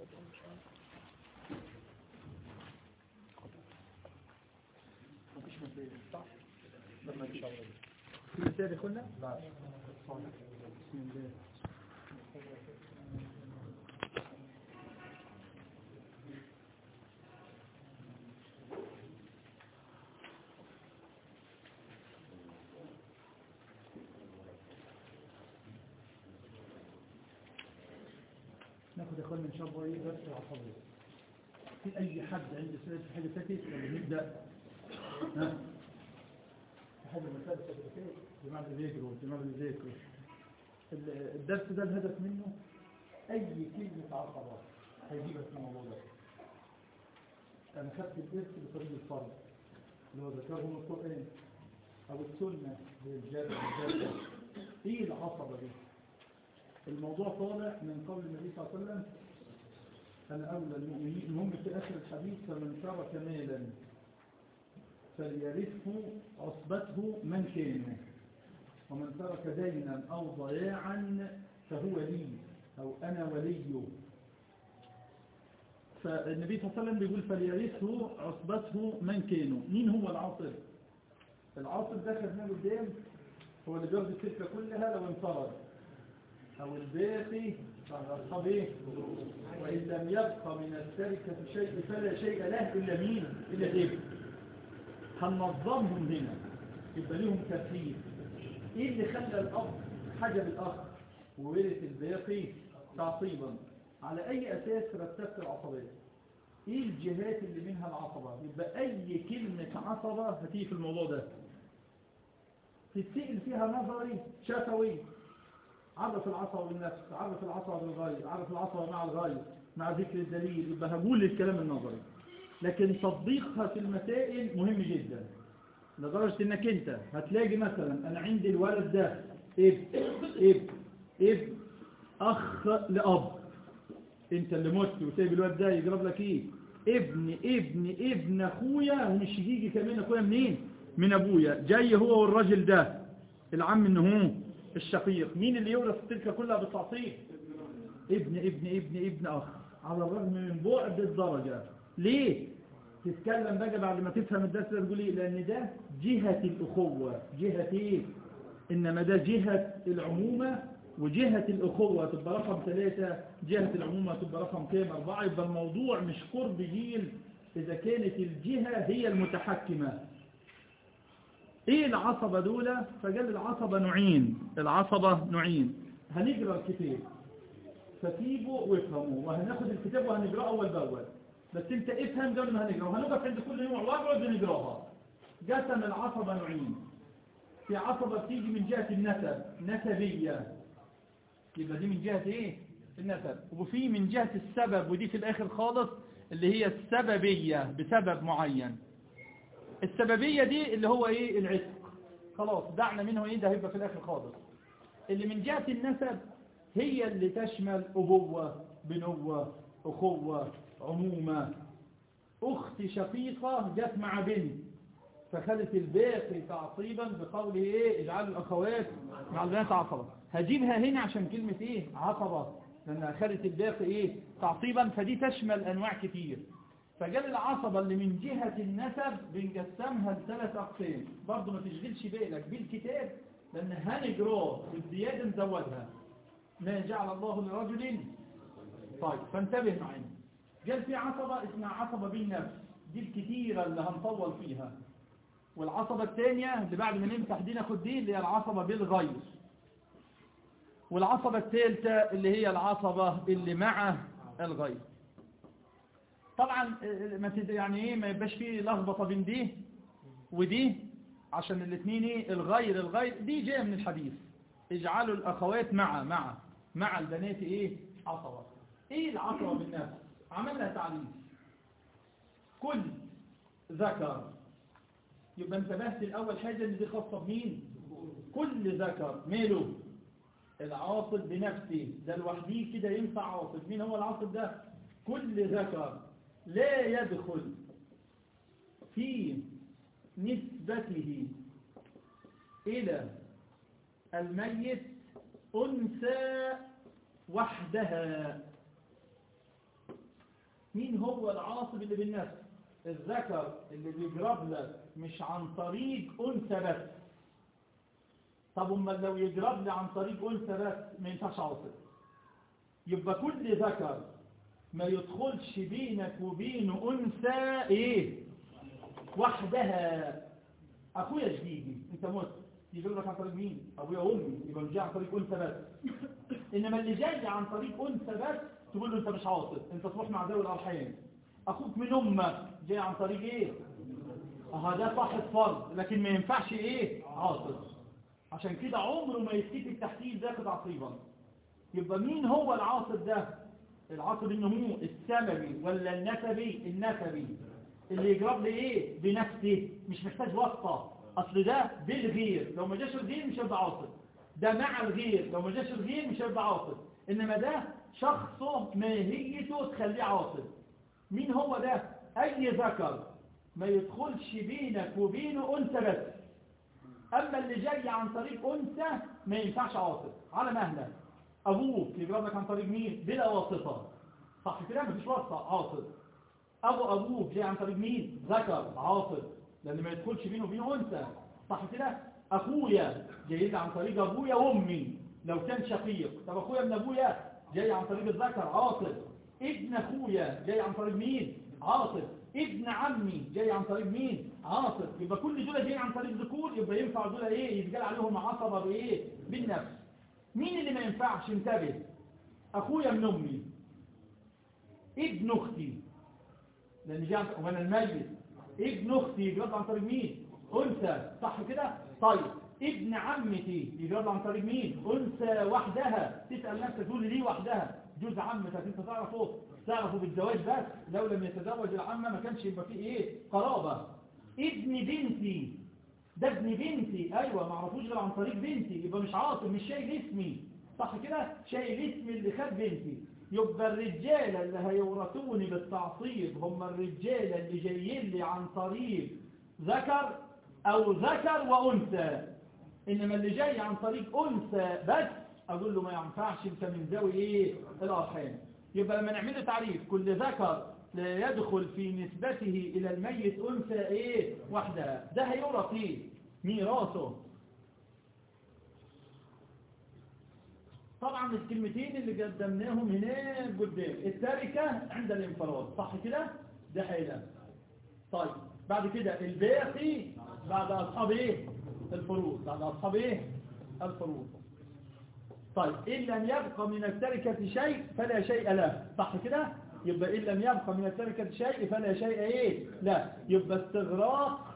مفيش مسائل صح؟ لما ان شاء الله في مسائل يا لا بسم الله ناخد يا اخوانا ان شاء الله ايه درس العصبية في اي حد عنده سؤال في حاجه فاتت ولا نبدا ها في حاجه مسائل فاتت جماعه اللي بيجروا جماعه اللي بيذاكروا ال- الدرس ده الهدف منه اي كلمه عصبه هيجيبها في الموضوع ده انا خدت الدرس بطريق الفرد اللي هو ذكره من القران او السنه للجابر الجابر ايه العصبه دي الموضوع طالع من قول النبي صلى الله عليه وسلم أنا أولى المؤمنين المهم في آخر الحديث فمن ترك مالا فليرثه عصبته من كان ومن ترك دينا أو ضياعا فهو لي أو أنا وليه فالنبي صلى الله عليه وسلم بيقول فليرثه عصبته من كانوا مين هو العاصر العاصر ده خدناه قدام هو اللي بياخد السكة كلها لو انفرد أو الباقي فأصحاب إيه؟ وإن لم يبقى من التركة شيء فلا شيء له إلا مين؟ إلا الابن هننظمهم هنا يبقى لهم ترتيب إيه اللي خلى الأب حجب الأخ وورث الباقي تعصيبا على أي أساس رتبت العصبية؟ إيه الجهات اللي منها العصبة؟ يبقى أي كلمة عصبة هتيجي في الموضوع ده تتسئل فيها نظري شفوي عرف العصا بالنفس عرف العصا بالغاية عرف العصا مع الغاية مع ذكر الدليل يبقى هقول الكلام النظري لكن تطبيقها في المسائل مهم جدا لدرجة انك انت هتلاقي مثلا انا عندي الولد ده ابن ابن ابن اخ لاب انت اللي مت وسايب الولد ده يجرب لك ايه ابن ابن ابن اخويا ومش يجي كمان اخويا منين من ابويا جاي هو والراجل ده العم انه هو الشقيق مين اللي يورث تلك كلها بالتعصيب ابن ابن ابن ابن اخ على الرغم من بعد الدرجة ليه تتكلم بقى بعد ما تفهم الدرس ده تقول ايه لان ده جهة الاخوة جهة ايه انما ده جهة العمومة وجهة الاخوة تبقى رقم ثلاثة جهة العمومة تبقى رقم كام اربعة يبقى الموضوع مش قرب جيل اذا كانت الجهة هي المتحكمة ايه العصبة دولة فقال العصبة نوعين العصبة نوعين هنقرأ الكتاب فتيبوا وافهموا وهناخد الكتاب وهنقرأه أول بأول بس انت افهم قبل ما هنقرأه وهنقف عند كل نوع واقعد ونقرأها قسم العصبة نوعين في عصبة بتيجي من جهة النسب نسبية يبقى دي من جهة ايه النسب وفي من جهة السبب ودي في الاخر خالص اللي هي السببية بسبب معين السببية دي اللي هو ايه العتق خلاص دعنا منه ايه ده هيبقى في الاخر خالص اللي من جهة النسب هي اللي تشمل ابوة بنوة اخوة عمومة اخت شقيقة جت مع بنت فخلت الباقي تعصيبا بقول ايه اجعلوا الاخوات مع البنات عصبة هجيبها هنا عشان كلمة ايه عصبة لانها خلت الباقي ايه تعصيبا فدي تشمل انواع كتير فجاب العصبة اللي من جهة النسب بنقسمها لثلاث أقسام برضه ما تشغلش بالك بالكتاب لأن هنجراه بالزيادة نزودها ما جعل الله لرجل طيب فانتبه معنا قال في عصبة اسمها عصبة بالنفس دي الكتيرة اللي هنطول فيها والعصبة الثانية اللي بعد ما نمسح دي ناخد دي اللي هي العصبة بالغير والعصبة الثالثة اللي هي العصبة اللي مع الغير طبعا ما تد... يعني ايه ما يبقاش فيه لخبطه بين دي ودي عشان الاثنين ايه الغير الغير دي جايه من الحديث اجعلوا الاخوات مع مع مع البنات ايه عصبه ايه العصبه بالنفس عملها تعليم كل ذكر يبقى انتبهت الاول حاجه ان دي خاصه بمين كل ذكر ماله العاصب بنفسه ده لوحده كده ينفع عاصب مين هو العاصب ده كل ذكر لا يدخل في نسبته إلى الميت أنثى وحدها مين هو العاصب اللي بالنفس الذكر اللي بيجرب لك مش عن طريق أنثى بس طب امال لو يجرب لي عن طريق أنثى بس ما ينفعش عاصب يبقى كل ذكر ما يدخلش بينك وبينه أنثى إيه وحدها أخويا جديدي أنت مت يجرب لك عن طريق مين أبويا وأمي يبقى مش جاي عن طريق أنثى بس إنما اللي جاي عن طريق أنثى بس تقول له أنت مش عاصب أنت تروح مع ذوي الأرحام أخوك من أمك جاي عن طريق إيه اه ده صاحب فرض لكن ما ينفعش إيه عاصب عشان كده عمره ما يتكتب تحتيه ذاك تعصيبا يبقى مين هو العاصب ده العاصب النمو السببي ولا النسبي النسبي اللي يجرب لي ايه بنفسه مش محتاج واسطة اصل ده بالغير لو ما جاش الغير مش هيبقى عاصب ده مع الغير لو ما جاش الغير مش هيبقى عاصب انما ده شخصه ماهيته تخليه عاصب مين هو ده اي ذكر ما يدخلش بينك وبينه انثى بس اما اللي جاي عن طريق انثى ما ينفعش عاصب على مهلك ابوك يجرب لك عن طريق مين بلا واسطة صح كده مفيش واسطة عاصب ابو ابوك جاي عن طريق مين ذكر عاصب لان ما يدخلش بينه وبينه انثى صح كده اخويا جاي لي عن طريق ابويا وامي لو كان شقيق طب اخويا من ابويا جاي عن طريق الذكر عاصب ابن اخويا جاي عن طريق مين عاصب ابن عمي جاي عن طريق مين عاصب يبقى كل دول جاي عن طريق ذكور يبقى ينفع دول ايه يتقال عليهم عصبه بايه بالنفس مين اللي ما ينفعش انتبه اخويا من امي ابن اختي لان جاء وانا الميت ابن اختي يجرب عن طريق مين انثى صح كده طيب ابن عمتي يجرب عن طريق مين انثى وحدها تسال نفسك تقول لي وحدها جوز عمتك انت تعرفه تعرفه بالزواج بس لو لم يتزوج العمه ما كانش يبقى فيه ايه قرابه ابن بنتي ده ابن بنتي ايوه ما اعرفوش غير عن طريق بنتي يبقى مش عاطل مش شايل اسمي صح كده شايل اسمي اللي خد بنتي يبقى الرجاله اللي هيورثوني بالتعصيب هم الرجاله اللي جايين لي عن طريق ذكر او ذكر وانثى انما اللي جاي عن طريق انثى بس اقول له ما ينفعش انت من ذوي ايه الارحام يبقى لما نعمل تعريف كل ذكر لا يدخل في نسبته إلى الميت أنثى إيه واحدة ده هيورث إيه ميراثه طبعا الكلمتين اللي قدمناهم هنا قدام التركة عند الانفراد صح كده ده حيلة طيب بعد كده الباقي بعد أصحاب إيه الفروض بعد أصحاب إيه الفروض طيب إن لم يبقى من التركة شيء فلا شيء له صح كده يبقى إن لم يبقى من التركة شيء فلا شيء إيه لا يبقى استغراق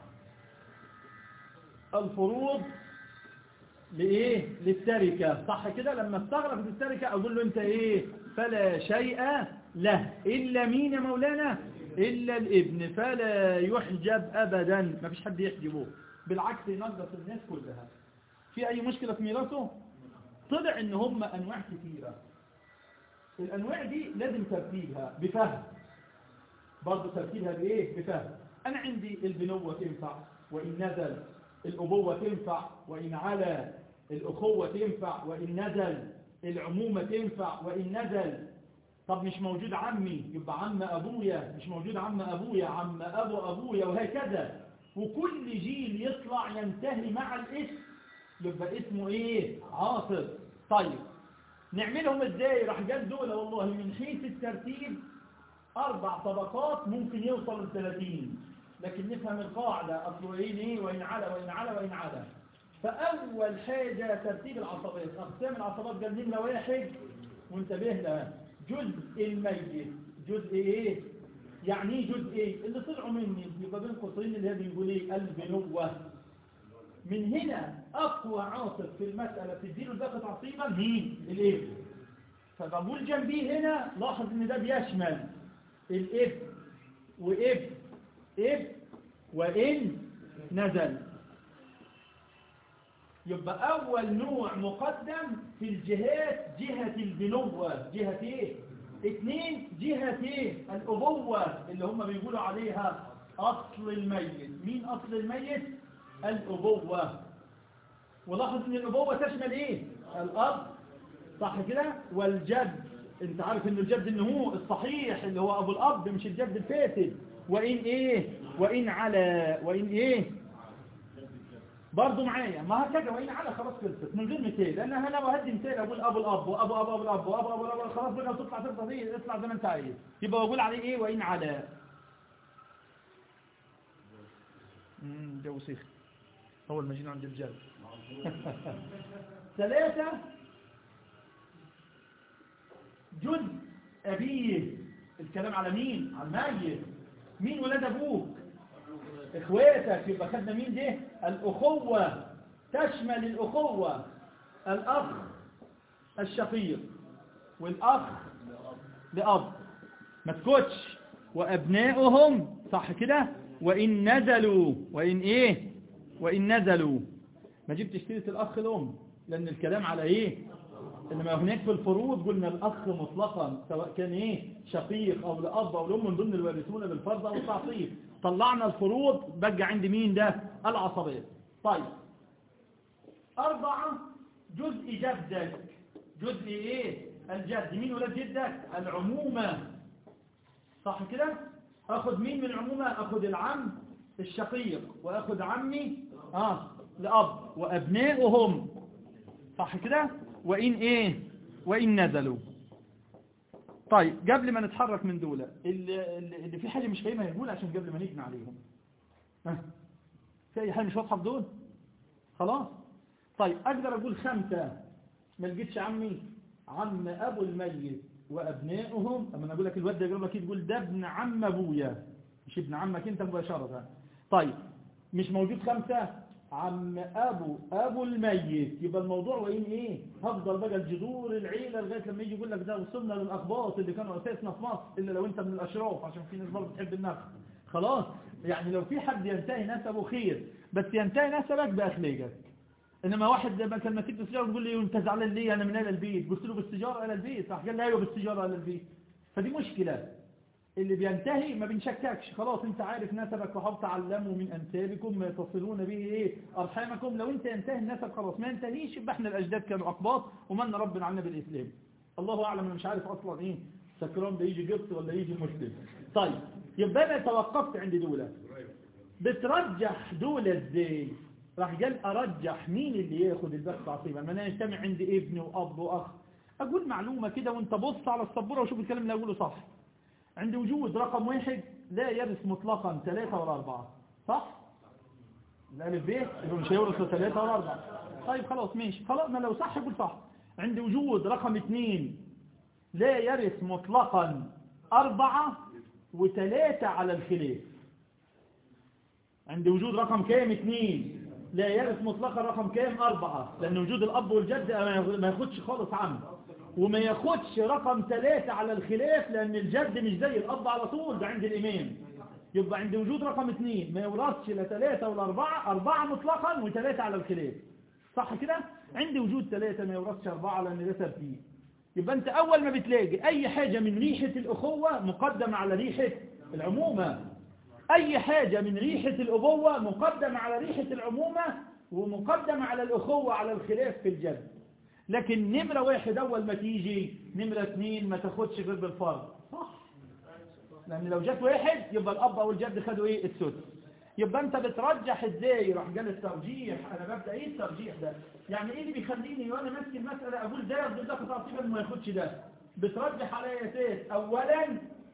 الفروض لإيه للتركة صح كده لما استغرق التركة أقول له أنت إيه فلا شيء له إلا مين يا مولانا إلا الابن فلا يحجب أبدا ما فيش حد يحجبه بالعكس ينقص الناس كلها في أي مشكلة في ميراثه طلع إن هم أنواع كثيرة الأنواع دي لازم ترتيبها بفهم برضه ترتيبها بإيه بفهم أنا عندي البنوة تنفع وإن نزل الأبوة تنفع وإن على الأخوة تنفع وإن نزل العمومة تنفع وإن نزل طب مش موجود عمي يبقى عم أبويا مش موجود عم أبويا عم أبو أبويا وهكذا وكل جيل يطلع ينتهي مع الاسم يبقى اسمه ايه عاصر طيب نعملهم ازاي راح قال دول والله من حيث الترتيب اربع طبقات ممكن يوصل ل 30 لكن نفهم القاعدة اصله ايه ايه وان على وان على وان على فاول حاجة ترتيب العصبات اقسام العصبات قال نمرة واحد وانتبه لها جزء الميت جزء ايه يعني ايه جزء ايه اللي طلعوا مني يبقى بين قوسين اللي هي بنقول ايه البنوة من هنا أقوى عاصف في المسألة تديله الباقة تعصيبا مين الإبن فبقول جنبيه هنا لاحظ ان ده بيشمل الإبن وإبن إبن وإن نزل يبقى أول نوع مقدم في الجهات جهة البنوة جهة إيه اثنين جهة إيه الأبوة اللي هم بيقولوا عليها أصل الميت مين أصل الميت الأبوة ولاحظ ان الأبوة تشمل ايه الأب صح كده والجد انت عارف ان الجد ان هو الصحيح اللي هو ابو الاب مش الجد الفاسد وان ايه وان على وان ايه برضه معايا ما هكذا وإن على خلاص خلصت من غير مثال لأن أنا لو هدي مثال أقول أبو الأب وأبو أبو أبو الأب وأبو أبو الأب خلاص بقى تطلع تطلع زي اطلع زي ما أنت عايز يبقى بقول عليه إيه وإن على امم جو سيخ أول ما جينا عند الجل ثلاثة جزء أبيه الكلام على مين على الميت مين ولاد أبوك اخواتك يبقى خدنا مين ده الاخوة تشمل الاخوة الاخ الشقيق والاخ لاب ما تكوتش وابنائهم صح كده وان نزلوا وان ايه وان نزلوا ما جبتش سيره الاخ الام لان الكلام على ايه انما هناك في الفروض قلنا الاخ مطلقا سواء كان ايه شقيق او لاب او لام من ضمن الوارثون بالفرض او التعصيب طلعنا الفروض بقى عند مين ده العصبية طيب أربعة جزء جدك جزء إيه الجد مين ولاد جدك العمومة صح كده أخذ مين من العمومة أخذ العم الشقيق وأخذ عمي آه لأب وأبنائهم صح كده وإن إيه وإن نزلوا طيب قبل ما نتحرك من دولة اللي, اللي في حاجة مش فاهمها يقول عشان قبل ما نجمع عليهم ها في أي حاجة مش واضحة في دول خلاص طيب أقدر أقول خمسة ما لقيتش عمي عم أبو الميت وأبنائهم أما أنا أقول لك الواد يقول لك تقول ده ابن عم أبويا مش ابن عمك أنت مباشرة طيب مش موجود خمسة عم أبو أبو الميت يبقى الموضوع وإن إيه هفضل بقى الجذور العيلة لغاية لما يجي يقول لك ده وصلنا للأخباط اللي كانوا أساسنا في مصر إلا لو أنت من الأشراف عشان في ناس برضه بتحب النخل خلاص يعني لو في حد ينتهي نسبه خير بس ينتهي نسبك بأخلاقك إنما واحد لما كان ماسك السيجارة يقول لي أنت زعلان ليه أنا من أهل البيت قلت له بالسيجارة أهل البيت صح قال لي أيوه بالسيجارة أهل البيت فدي مشكلة اللي بينتهي ما بنشككش خلاص انت عارف نسبك وحاول تعلموا من انسابكم ما تصلون به ايه ارحامكم لو انت ينتهي النسب خلاص ما ينتهيش يبقى احنا الاجداد كانوا اقباط ومن ربنا عنا بالاسلام الله اعلم انا مش عارف اصلا ايه سكران ده يجي قبط ولا يجي مسلم طيب يبقى انا توقفت عند دولة بترجح دولة ازاي راح قال ارجح مين اللي ياخد البث عصيبا ما انا يجتمع عندي ابن واب واخ اقول معلومة كده وانت بص على السبورة وشوف الكلام اللي اقوله صح عند وجود رقم واحد لا يرث مطلقا ثلاثة ولا أربعة صح؟ الألف ب يبقى مش هيورث ثلاثة ولا أربعة طيب خلاص ماشي خلاص ما لو صح يقول صح عند وجود رقم اثنين لا يرث مطلقا أربعة وثلاثة على الخلاف عند وجود رقم كام اثنين لا يرث مطلقا رقم كام أربعة لأن وجود الأب والجد ما ياخدش خالص عم وما ياخدش رقم ثلاثة على الخلاف لأن الجد مش زي الأب على طول ده عند الإمام يبقى عند وجود رقم اثنين ما يورثش لا ثلاثة ولا أربعة أربعة مطلقا وثلاثة على الخلاف صح كده عند وجود ثلاثة ما يورثش أربعة لأن ده ترتيب يبقى أنت أول ما بتلاقي أي حاجة من ريحة الأخوة مقدمة على ريحة العمومة أي حاجة من ريحة الأبوة مقدمة على ريحة العمومة ومقدمة على الأخوة على الخلاف في الجد لكن نمرة واحد أول ما تيجي نمرة اثنين ما تاخدش غير بالفرض صح لأن لو جت واحد يبقى الأب أو الجد خدوا إيه السدس يبقى أنت بترجح إزاي راح قال الترجيح أنا ببدأ إيه الترجيح ده يعني إيه اللي بيخليني وأنا ماسك المسألة أقول ده ياخد ده تعصيبا ما ياخدش ده بترجح على أساس أولا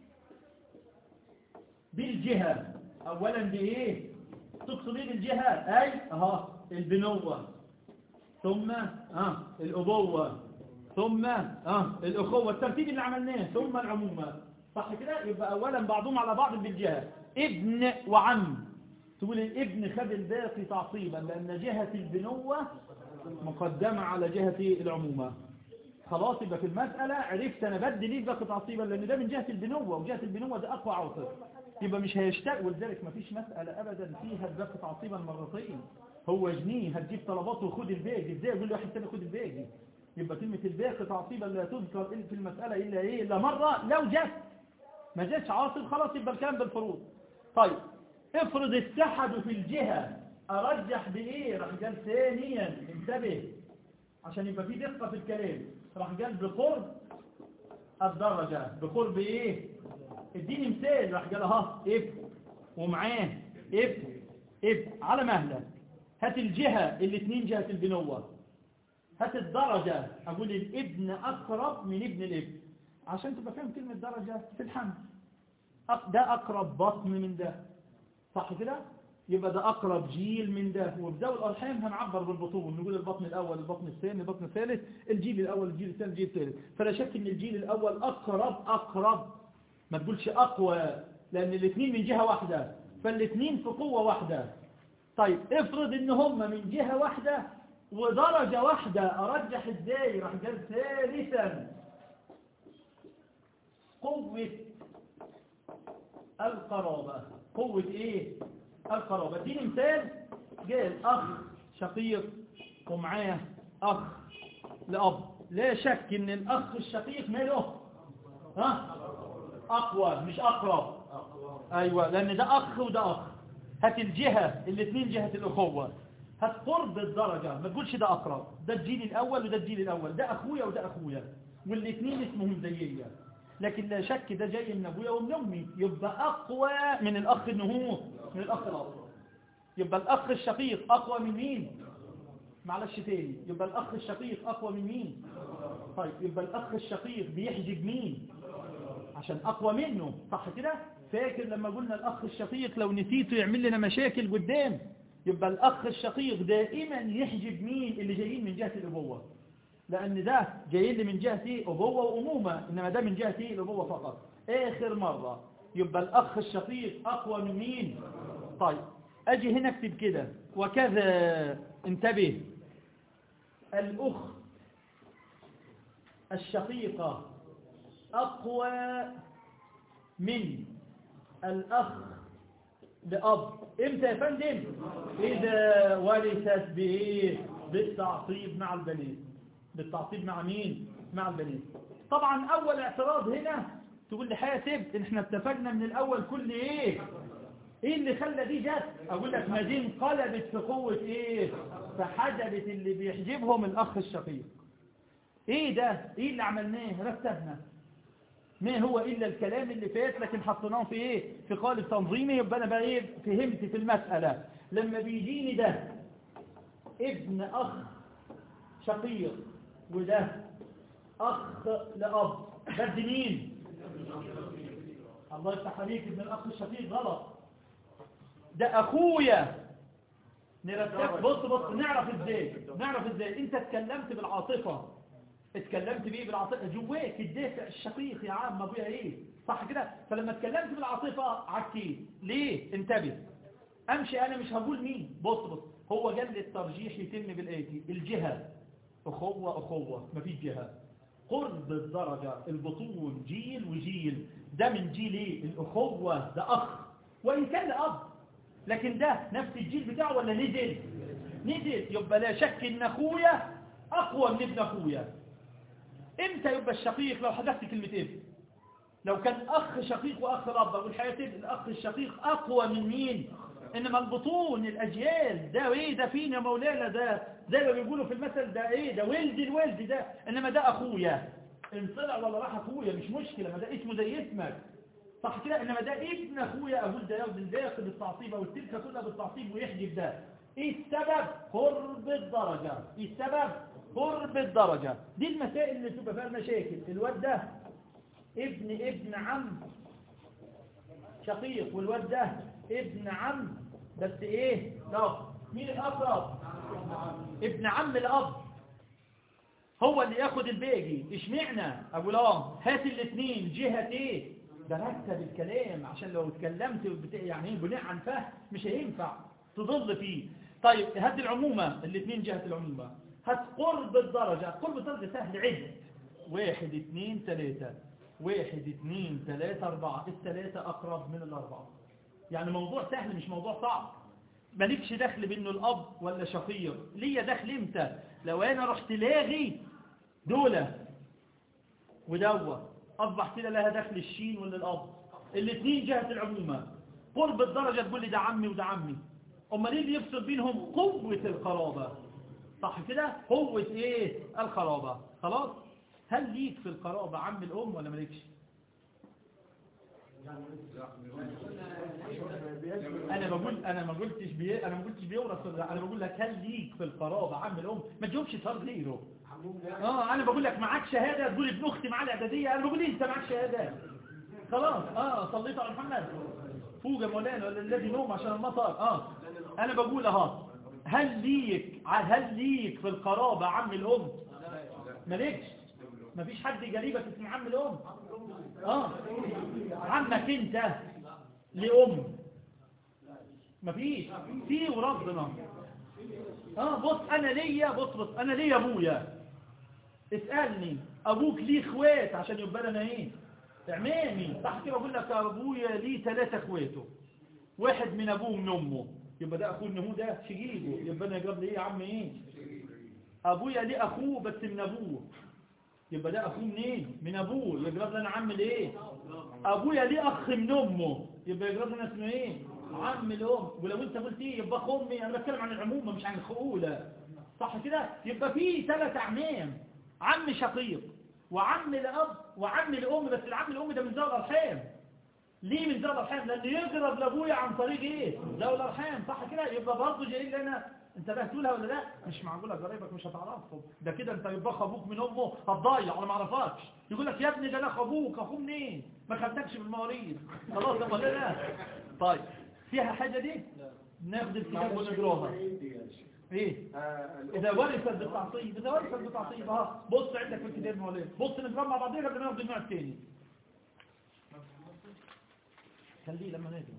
بالجهة أولا بإيه تقصد إيه بالجهة أي أها البنوة ثم آه الأبوة ثم آه الأخوة الترتيب اللي عملناه ثم العمومة صح كده يبقى أولا بعضهم على بعض بالجهة ابن وعم تقول الابن خد الباقي تعصيبا لأن جهة البنوة مقدمة على جهة العمومة خلاص يبقى في المسألة عرفت أنا بدي ليه الباقي تعصيبا لأن ده من جهة البنوة وجهة البنوة ده أقوى عوصر يبقى مش هيشتاق ولذلك ما فيش مسألة أبدا فيها الباقي تعصيبا مرتين هو جنيه هتجيب طلباته وخد الباقي ازاي يقول له واحد تاني خد الباقي يبقى كلمة الباقي تعصيبا لا تذكر في المسألة إلا إيه إلا مرة لو جت ما جاتش عاصب خلاص يبقى الكلام بالفروض طيب افرض اتحدوا في الجهة أرجح بإيه راح قال ثانيا انتبه عشان يبقى في دقة في الكلام راح قال بقرب الدرجة بقرب ايه اديني مثال راح قال اهو اف ومعاه اف اف على مهلك هات الجهة الاثنين جهة البنوة هات الدرجة اقول الابن اقرب من ابن الابن عشان تبقى فاهم كلمة درجة في الحمل أق- ده اقرب بطن من ده صح كده يبقى ده اقرب جيل من ده وبذوي الارحام هنعبر بالبطون نقول البطن الاول البطن الثاني البطن الثالث الجيل الاول الجيل الثاني الجيل الثالث فلا شك ان الجيل الاول اقرب اقرب ما تقولش اقوى لان الاثنين من جهة واحدة فالاثنين في قوة واحدة طيب افرض ان هم من جهة واحدة ودرجة واحدة ارجح ازاي راح قال ثالثا قوة القرابة قوة ايه القرابة دي مثال قال اخ شقيق ومعاه اخ لأب لا شك ان الاخ الشقيق ماله ها اقوى مش اقرب ايوه لان ده اخ وده اخ هات الجهة الاثنين جهة الاخوة هات قرب الدرجة ما تقولش ده اقرب ده الجيل الاول وده الجيل الاول ده اخويا وده اخويا والاثنين اسمهم زيية لكن لا شك ده جاي من ابويا ومن امي يبقى اقوى من الاخ النهور من الاخ الاصغر يبقى الاخ الشقيق اقوى من مين معلش تاني يبقى الاخ الشقيق اقوى من مين طيب يبقى الاخ الشقيق بيحجب مين عشان اقوى منه صح كده فاكر لما قلنا الاخ الشقيق لو نسيته يعمل لنا مشاكل قدام يبقى الاخ الشقيق دائما يحجب مين اللي جايين من جهة الابوة لان ده جايين لي من جهة ايه ابوة وامومة انما ده من جهة ايه الابوة فقط اخر مرة يبقى الاخ الشقيق اقوى من مين طيب اجي هنا اكتب كده وكذا انتبه الاخت الشقيقة أقوى من الأخ لأب إمتى يا فندم إذا ورثت بإيه بالتعصيب مع البنات بالتعصيب مع مين مع البنات طبعا أول اعتراض هنا تقول لي حاسب إن احنا اتفقنا من الأول كل إيه ايه اللي خلى دي جت اقول لك ما دي انقلبت في قوة ايه فحجبت اللي بيحجبهم الاخ الشقيق ايه ده ايه اللي عملناه رتبنا ما هو الا الكلام اللي فات لكن حطيناه في ايه في قالب تنظيمي يبقى انا بقى ايه فهمت في المسألة لما بيجيني ده ابن اخ شقيق وده اخ لاب بد مين الله يفتح عليك ابن الاخ الشقيق غلط ده اخويا نرتب بص بص نعرف ازاي نعرف ازاي انت اتكلمت بالعاطفة اتكلمت بايه بالعاطفة جواك الدافع الشقيق يا عم ابويا ايه صح كده فلما اتكلمت بالعاطفة عكيت ليه انتبه امشي انا مش هقول مين بص بص هو قال لي الترجيح يتم بالاتي الجهة اخوة اخوة مفيش جهة قرب الدرجة البطون جيل وجيل ده من جيل ايه الاخوة ده اخ وان كان اب لكن ده نفس الجيل بتاعه ولا نزل نزل يبقى لا شك ان اخويا اقوى من ابن اخويا امتى يبقى الشقيق لو حدثت كلمة ابن لو كان اخ شقيق واخ رب اقول حياتي الاخ الشقيق اقوى من مين انما البطون الاجيال ده ايه ده فين يا مولانا ده زي ما بيقولوا في المثل ده ايه ده ولد الولد ده انما ده اخويا ان طلع ولا راح اخويا مش مشكلة ما ده اسمه زي اسمك صح كده انما ده ابن اخويا اقول ده ياخد الباقي بالتعصيب او التلك كلها بالتعصيب ويحجب ده ايه السبب قرب الدرجة ايه السبب قرب الدرجة دي المسائل اللي تبقى فيها المشاكل الواد ده ابن ابن عم شقيق والواد ده ابن عم بس ايه لا مين الاقرب ابن عم الاب هو اللي ياخد الباقي اشمعنى اقول اه هات الاثنين جهة ايه ده رتب الكلام عشان لو اتكلمت بت... يعني ايه بناء عن فهم مش هينفع تضل فيه طيب هات العمومة الاثنين جهة العمومة هات قرب الدرجة قرب الدرجة سهل عد واحد اثنين ثلاثة واحد اثنين ثلاثة اربعة الثلاثة اقرب من الاربعة يعني موضوع سهل مش موضوع صعب مالكش دخل بانه الاب ولا شقيق ليا دخل امتى لو انا رحت لاغي دولة ودوة اصبح كده لها دخل الشين ولا الاب الاثنين جهة العمومة قرب الدرجة تقول لي ده عمي وده عمي امال ايه اللي يفصل بينهم قوة القرابة صح كده قوة ايه القرابة خلاص هل ليك في القرابة عم الأم ولا مالكش انا بقول انا ما قلتش بي... انا ما قلتش بيورث ولا لا. انا بقول لك هل ليك في القرابه عم الام ما تجاوبش صار غيره اه انا بقول لك معاك شهاده تقول ابن اختي معاه الاعداديه انا بقول لي انت معاك شهاده خلاص اه صليت على محمد فوق يا مولانا ولا الذي نوم عشان المطر اه انا بقول اهو هل ليك هل ليك في القرابه عم الام مالكش مفيش حد قريبك اسمه عم الام اه عمك انت لأم مفيش في وربنا اه بص انا ليا بص بص انا ليا ابويا اسألني ابوك ليه اخوات عشان يبقى انا ايه اعمامي صح كده بقول لك ابويا ليه ثلاثة اخواته واحد من ابوه ومن امه يبقى ده اخوه النمو ده شقيقه يبقى انا يقرب لي ايه يا عم ايه ابويا ليه اخوه بس من ابوه يبقى ده اخوه منين من ابوه يقرب لنا عم الايه ابويا ليه اخ من امه يبقى يقرب لنا اسمه ايه عم الام ولو انت قلت ايه يبقى اخ امي انا بتكلم عن العمومه مش عن الخؤوله صح كده يبقى في ثلاث اعمام عم شقيق وعم الاب وعم الام بس العم الام ده من ذوي الارحام ليه من ذوي الارحام لان يقرب لابويا عن طريق ايه ذوي الارحام صح كده يبقى برضه جاي لنا انتبهت لها ولا لا مش معقوله قرايبك مش هتعرفهم ده كده انت يبقى ابوك من امه هتضيع ولا ما اعرفكش يقول لك يا ابني ده انا اخ ابوك اخوه منين ما خدتكش بالمواريث خلاص ده ولا لا طيب فيها حاجه دي ناخد الكتاب ونقراها ايه اذا ورثت بالتعصيب اذا ورثت بالتعصيب اه بص عندك في الكتاب مولانا بص نقرا مع بعضنا قبل ما ناخد النوع الثاني خليه لما نادي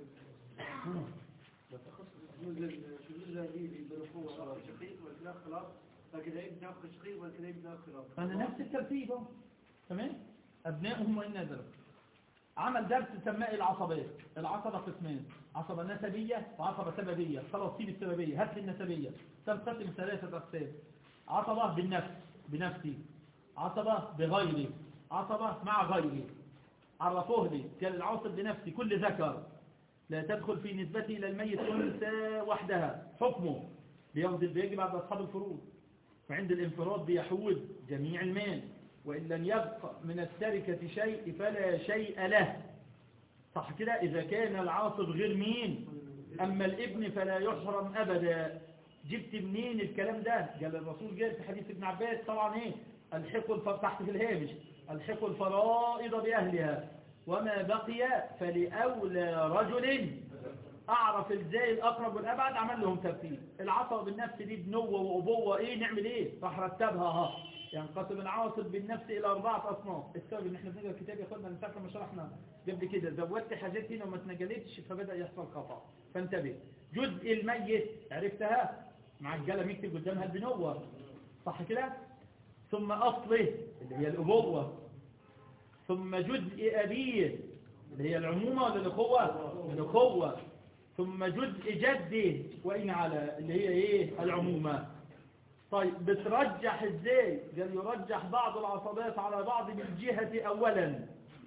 أنا نفس الترتيب اهو تمام أبنائهم وإن نزلوا عمل درس سماه العصبات العصبة قسمان عصبة نسبية وعصبة سببية خلاص سيب السببية هات لي النسبية تنقسم ثلاثة أقسام عصبة بالنفس بنفسي عصبة بغيري عصبة مع غيري عرفوه لي قال العاصب بنفسي كل ذكر لا تدخل في نسبته إلى الميت أنثى وحدها حكمه بيغضب بيجب على أصحاب الفروض وعند الانفراد بيحود جميع المال وإن لم يبق من التركة شيء فلا شيء له صح كده إذا كان العاصب غير مين أما الابن فلا يحرم أبدا جبت منين الكلام ده قال الرسول قال في حديث ابن عباس طبعا ايه الحقوا الف... تحت في الهامش الحقوا الفرائض بأهلها وما بقي فلأولى رجل أعرف ازاي الأقرب والأبعد عمل لهم ترتيب العصب بالنفس دي بنوة وأبوة إيه نعمل إيه راح رتبها ها ينقسم العاصب بالنفس إلى أربعة أصناف السبب إن إحنا بنقرأ الكتاب ياخدنا من ساعة ما شرحنا قبل كده زودت حاجات هنا وما اتنجلتش فبدأ يحصل خطأ فانتبه جزء الميت عرفتها مع القلم يكتب قدامها البنوة صح كده ثم أصله اللي هي الأبوة ثم جزء أبيه اللي هي العمومة ولا الأخوة الأخوة ثم جزء جده وإن على اللي هي إيه العمومة طيب بترجح إزاي قال يرجح بعض العصبات على بعض من جهة أولا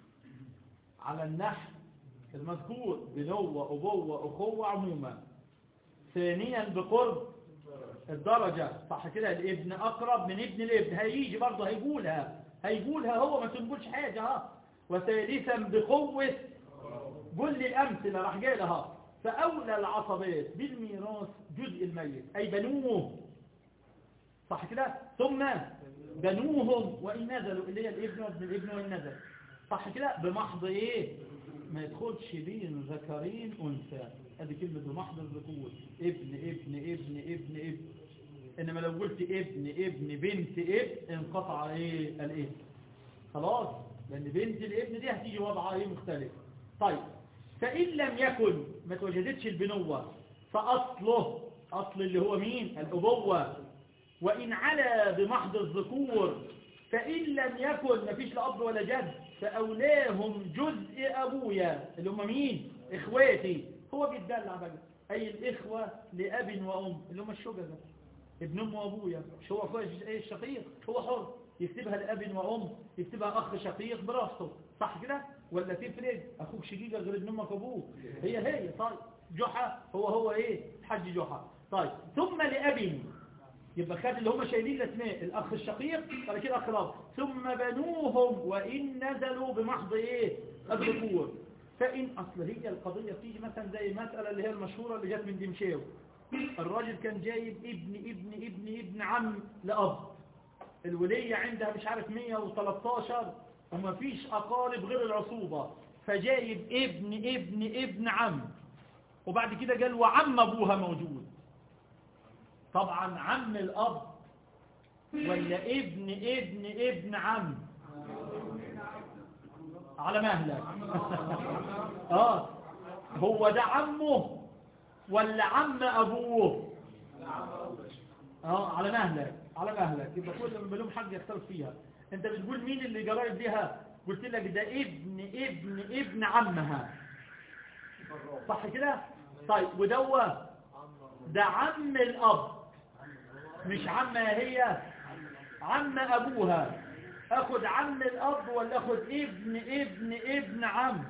على النحو المذكور بنوة أبوة أخوة عمومة ثانيا بقرب الدرجة صح كده الابن أقرب من ابن الابن هيجي برضه هيقولها هيقولها هو ما تنقولش حاجة ها وثالثا بقوة قل لي الأمثلة راح جاي لها فأولى العصبات بالميراث جزء الميت أي بنوه صح كده ثم بنوهم وإن نزلوا اللي هي الابن وابن الابن وإن نزل صح كده بمحض إيه ما يدخلش بين ذكرين أنثى هذه كلمة بمحض الذكور ابن ابن ابن ابن ابن إنما لو قلت ابن ابن بنت ابن انقطع إيه الابن خلاص لأن بنت الابن دي هتيجي وضعها إيه مختلف طيب فإن لم يكن ما توجدتش البنوة فأصله أصل اللي هو مين الأبوة وإن علا بمحض الذكور فإن لم يكن ما فيش لأب ولا جد فأولاهم جزء أبويا اللي هم مين إخواتي هو بيتدلع بقى أي الإخوة لأب وأم اللي هم الشجرة ابن أم وأبويا مش هو أخوة الشقيق هو حر يكتبها لأب وأم يكتبها أخ شقيق براسته صح كده ولا تفرق أخوك شقيقة غير ابن أمك وأبوك هي هي طيب جحا هو هو إيه حج جحا طيب ثم لأب يبقى خد اللي هم شايلين الاسماء الاخ الشقيق بعد كده اخ الاب ثم بنوهم وان نزلوا بمحض ايه الذكور فان اصل هي القضيه بتيجي مثلا زي المساله اللي هي المشهوره اللي جت من دمشاو الراجل كان جايب ابن ابن ابن ابن عم لاب الوليه عندها مش عارف 113 وما فيش اقارب غير العصوبه فجايب ابن ابن ابن عم وبعد كده قال وعم ابوها موجود طبعا عم الاب ولا ابن ابن ابن عم على مهلك اه هو ده عمه ولا عم ابوه اه على مهلك على مهلك يبقى كل من بلوم حاجه يختلف فيها انت بتقول مين اللي جرايب بيها قلت لك ده ابن ابن ابن عمها صح كده طيب ودوا ده عم الاب مش عمها هي عم ابوها اخد عم الاب ولا اخد ابن ابن ابن عم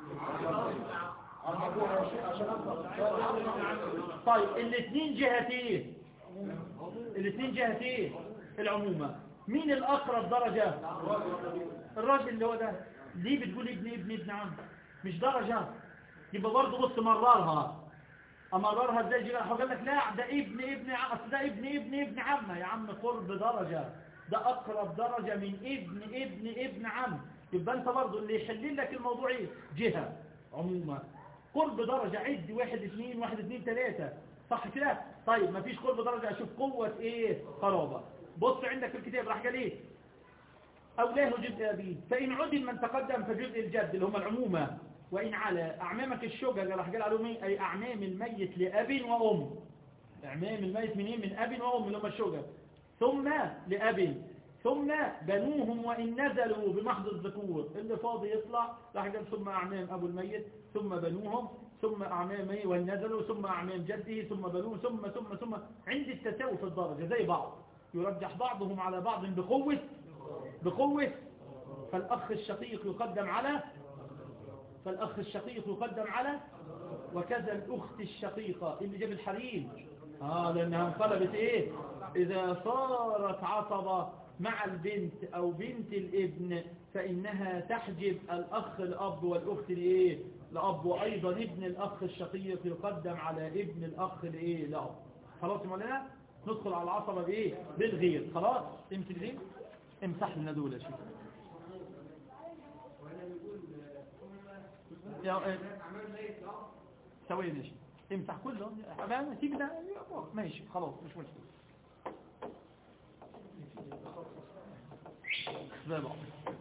طيب الاثنين جهتين الاثنين جهتين العمومة مين الاقرب درجة الراجل اللي هو ده ليه بتقول ابن ابن ابن عم مش درجة يبقى برضه بص مررها امررها ازاي جيبها قال لك لا ده ابن ابن عم اصل ده ابن ابن ابن عمه يا عم قرب درجة ده اقرب درجة من ابن ابن ابن عم يبقى انت برضه اللي يحل لك الموضوع ايه جهة عموما قرب درجة عد واحد اثنين واحد اثنين ثلاثة صح كده طيب مفيش قرب درجة اشوف قوة ايه قرابة بص عندك في الكتاب راح قال ايه أولاه جزء أبيه فإن عدل من تقدم فجزء الجد اللي هم العمومة وإن على أعمامك الشجر راح قال عليهم ايه أي أعمام الميت لأب وأم أعمام الميت من إيه من أب وأم اللي هم الشجر ثم لأب ثم بنوهم وإن نزلوا بمحض الذكور اللي فاضي يطلع راح قال ثم أعمام أبو الميت ثم بنوهم ثم أعمام إيه وإن نزلوا ثم أعمام جده ثم بنوه ثم ثم ثم عند التساوي في الدرجة زي بعض يرجح بعضهم على بعض بقوة بقوة فالأخ الشقيق يقدم على فالأخ الشقيق يقدم على وكذا الأخت الشقيقة اللي جاب الحريم آه لأنها انقلبت إيه إذا صارت عصبة مع البنت أو بنت الابن فإنها تحجب الأخ الأب والأخت الإيه لأب وأيضا ابن الأخ الشقيق يقدم على ابن الأخ الإيه لأب خلاص يا مولانا ندخل على العصبة بإيه بالغير خلاص امسك دي امسح لنا دول يا شيخ يا ثواني ماشي امسح كله حبايبنا سيب ده ماشي خلاص مش مشكله زي بعض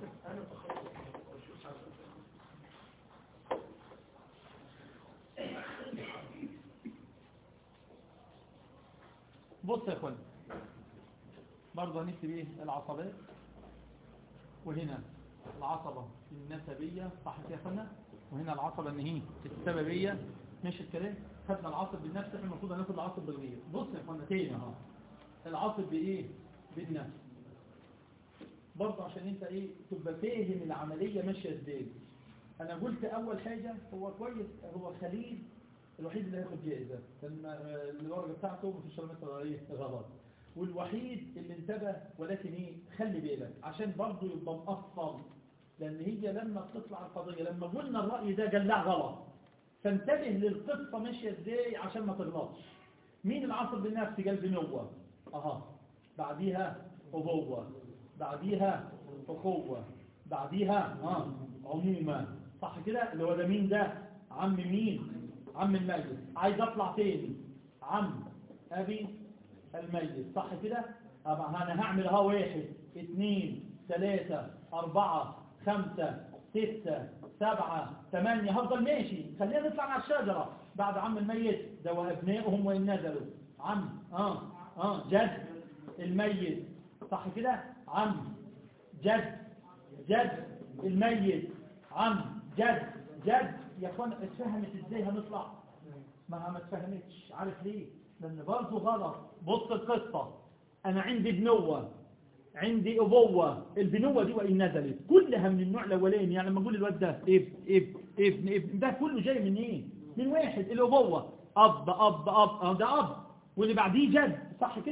بص يا اخوان برضه هنكتب ايه العصبات وهنا العصبة النسبية صح كده يا اخوانا وهنا العصبة ان هي السببية مش الكلام خدنا العصب بالنفس احنا المفروض هناخد العصب بالغير بص يا اخوانا تاني اهو العصب بايه بالنفس برضه عشان انت ايه تبقى فاهم العملية ماشية ازاي انا قلت اول حاجة هو كويس هو خليل الوحيد اللي هياخد جائزة لان الورقة بتاعته مفيش رمية ايه غلط والوحيد اللي انتبه ولكن ايه خلي بالك عشان برضه يبقى مقصر لان هي لما بتطلع القضية لما قلنا الرأي ده قال لا غلط فانتبه للقصة ماشية ازاي عشان ما تغلطش مين العصر بالنفس قال بنوة اها بعديها أبوة بعديها أخوة بعديها اه عمومة صح كده اللي هو ده مين ده عم مين عم الميت عايز اطلع تاني عم ابي الميت صح كده أبقى انا هعمل ها واحد اثنين ثلاثة اربعة خمسة ستة سبعة ثمانية هفضل ماشي خلينا نطلع على الشجرة بعد عم الميت ده وابنائهم وإن نزلوا عم اه اه جد الميت صح كده عم جد جد الميت عم جد جد يا اخوان اتفهمت ازاي هنطلع ما ما اتفهمتش عارف ليه لان برضه غلط بص القصة انا عندي بنوة عندي ابوة البنوة دي وان نزلت كلها من النوع الاولاني يعني لما نقول الواد ده ابن ابن ابن ابن ده كله جاي من ايه من واحد الابوة اب اب اب اه ده اب واللي بعديه جد صح كده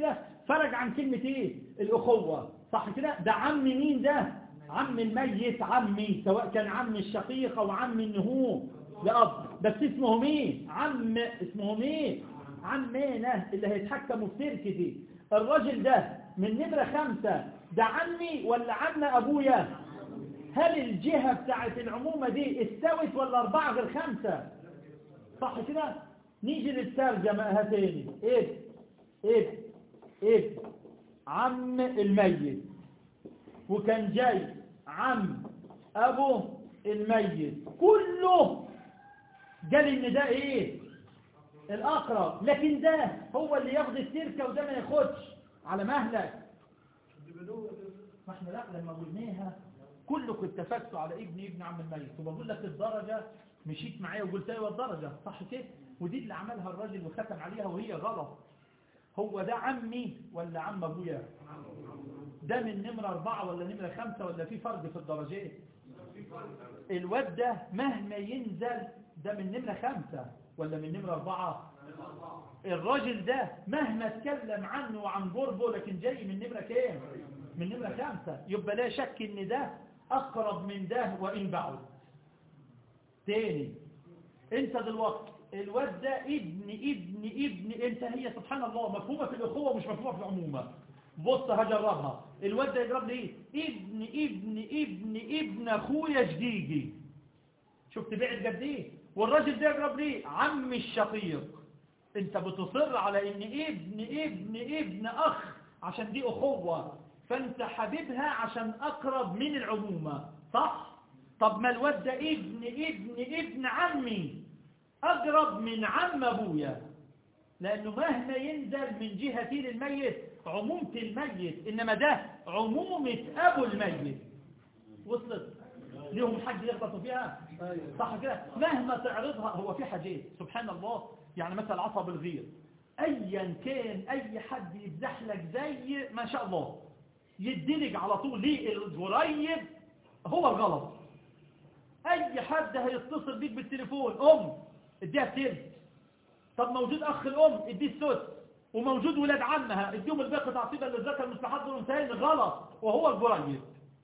فرج عن كلمة ايه الأخوة صح كده ده عم مين ده عم الميت عمي سواء كان عم الشقيق أو عم النهو لأب بس اسمه مين عم اسمه مين عمينة اللي هيتحكموا في تركتي الراجل ده من نمرة خمسة ده عمي ولا عم أبويا هل الجهة بتاعت العمومة دي استوت ولا أربعة غير خمسة صح كده نيجي للترجمة هاتين إيه إيه إيه عم الميت وكان جاي عم أبو الميت كله قال إن ده إيه الأقرب لكن ده هو اللي ياخد التركة وده ما ياخدش على مهلك ما احنا لا لما قلناها كلكم اتفقتوا على ابن ابن عم الميت وبقول لك الدرجة مشيت معايا وقلت ايوه الدرجة صح كده ودي اللي عملها الراجل وختم عليها وهي غلط هو ده عمي ولا عم ابويا ده من نمرة أربعة ولا نمرة خمسة ولا في فرق في الدرجات الواد ده مهما ينزل ده من نمرة خمسة ولا من نمرة أربعة الراجل ده مهما اتكلم عنه وعن قربه لكن جاي من نمرة كام من نمرة خمسة يبقى لا شك ان ده أقرب من ده وإن بعد تاني انت دلوقتي الواد ده ابن ابن ابن انت هي سبحان الله مفهومة في الأخوة ومش مفهومة في العمومة بص هجربها الواد ده يجرب لي ابن ابن ابن ابن اخويا جديدي شفت بعد قد ايه والراجل ده يجرب لي عم الشقيق انت بتصر على ان ابن ابن ابن اخ عشان دي اخوة فانت حبيبها عشان اقرب من العمومة صح طب ما الواد ده ابن ابن ابن عمي اقرب من عم ابويا لانه مهما ينزل من جهة الميت عمومة الميت انما ده عمومة ابو الميت وصلت ليهم حد يغلطوا فيها صح كده مهما تعرضها هو في حاجات سبحان الله يعني مثلا عصب الغير ايا كان اي حد يتزحلق زي ما شاء الله يدلج على طول ليه القريب هو الغلط اي حد هيتصل بيك بالتليفون ام اديها التلت طب موجود اخ الام اديه السدس وموجود ولاد عمها اديهم الباقي تعصيبا للذكر المستحضر والانثيين غلط وهو القريب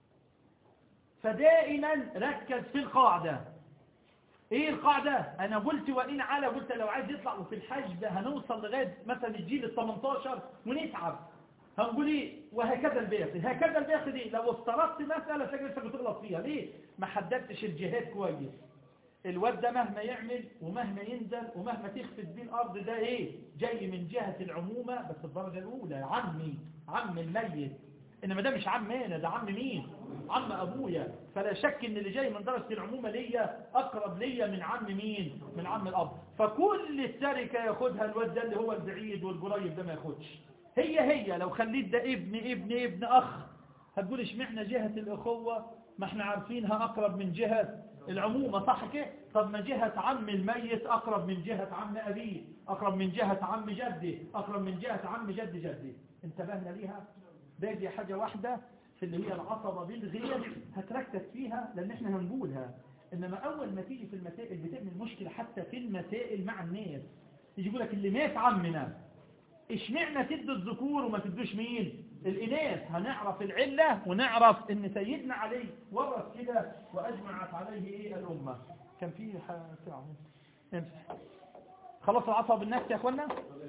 فدائما ركز في القاعدة ايه القاعدة انا قلت وان على قلت لو عايز يطلع وفي الحجب هنوصل لغاية مثلا الجيل ال 18 ونتعب هنقول ايه وهكذا الباقي هكذا الباقي دي لو افترضت مسألة تجد نفسك بتغلط فيها ليه ما حددتش الجهات كويس الواد ده مهما يعمل ومهما ينزل ومهما تخفت بيه الارض ده ايه جاي من جهة العمومة بس الدرجة الاولى عمي عم الميت انما ده مش عم هنا ده عم مين عم ابويا فلا شك ان اللي جاي من درجة العمومة ليا اقرب ليا من عم مين من عم الاب فكل التركة ياخدها الواد ده اللي هو البعيد والقريب ده ما ياخدش هي هي لو خليت ده ابن ابن ابن اخ هتقول اشمعنى جهة الاخوة ما احنا عارفينها اقرب من جهة العمومة صح كده طب ما جهة عم الميت اقرب من جهة عم ابيه اقرب من جهة عم جدي اقرب من جهة عم جد جدي انتبهنا ليها باقي حاجة واحدة في اللي هي العصبة بالغير هتركز فيها لان احنا هنقولها انما اول ما تيجي في المسائل بتعمل مشكلة حتى في المسائل مع الناس يجي يقول لك اللي مات عمنا اشمعنا تدوا الذكور وما تدوش مين الإناث هنعرف العلة ونعرف ان سيدنا علي ورث كده واجمعت عليه ايه الامة كان في ساعة امسح خلاص العصب بالنفس يا اخوانا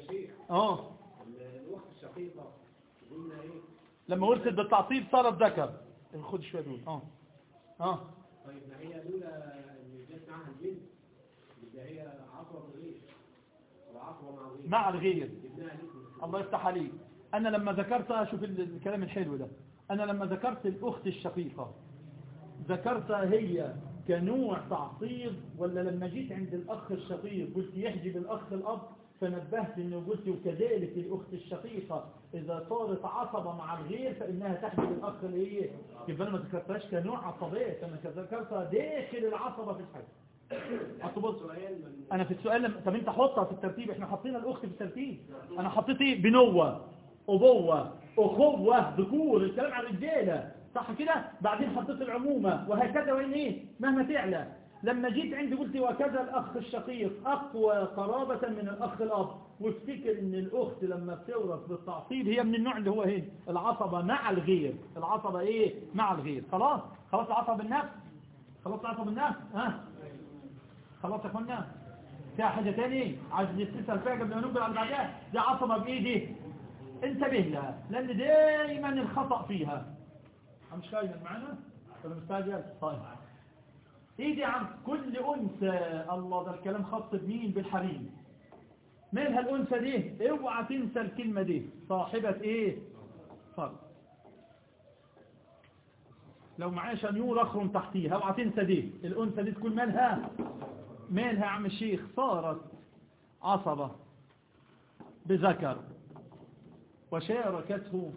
اه الوقت الشقيقة قلنا ايه لما ورثت بالتعصيب صارت ذكر خد شوية دول اه اه طيب ما هي لولا اللي جت معاها البنت يبقى هي عصوة غير وعصوة مع غير مع الغير جبناها لكم الله يفتح عليك أنا لما ذكرت شوف ال- الكلام الحلو ده أنا لما ذكرت الأخت الشقيقة ذكرتها هي كنوع تعصيب ولا لما جيت عند الأخ الشقيق قلت يحجب الأخ الأب فنبهت أنه قلت وكذلك الأخت الشقيقة إذا صارت عصبة مع الغير فإنها تحجب الأخ الإيه يبقى أنا ما ذكرتهاش كنوع عصبية أنا ذكرتها داخل العصبة في الحج أصبص سؤال من انا في السؤال لم... طب انت حطها في الترتيب احنا حاطين الاخت في الترتيب انا حطيت ايه بنوة ابوة اخوة ذكور الكلام عن الرجالة صح كده بعدين حطيت العمومة وهكذا وين ايه مهما تعلى لما جيت عندي قلت وكذا الأخ الشقيق أقوى قرابة من الأخ الأب وافتكر ان الأخت لما بتورث بالتعصيب هي من النوع اللي هو هنا العصبة مع الغير العصبة ايه مع الغير خلاص خلاص العصبة بالنفس خلاص العصبة بالنفس ها خلاص يا اخوانا فيها حاجة تاني عايز تسأل فيها قبل ما نقبل على بعدها دي عصبة بإيدي انتبه لها لأن دايما الخطأ فيها مش خايف معنا ولا مستعجل طيب ايدي عم كل أنثى الله ده الكلام خاص بمين بالحريم مالها الأنثى دي اوعى تنسى الكلمة دي صاحبة ايه فرد لو معايا شنيور اخرم تحتيها اوعى تنسى دي الأنثى دي تكون مالها مالها يا عم الشيخ صارت عصبة بذكر وشاركته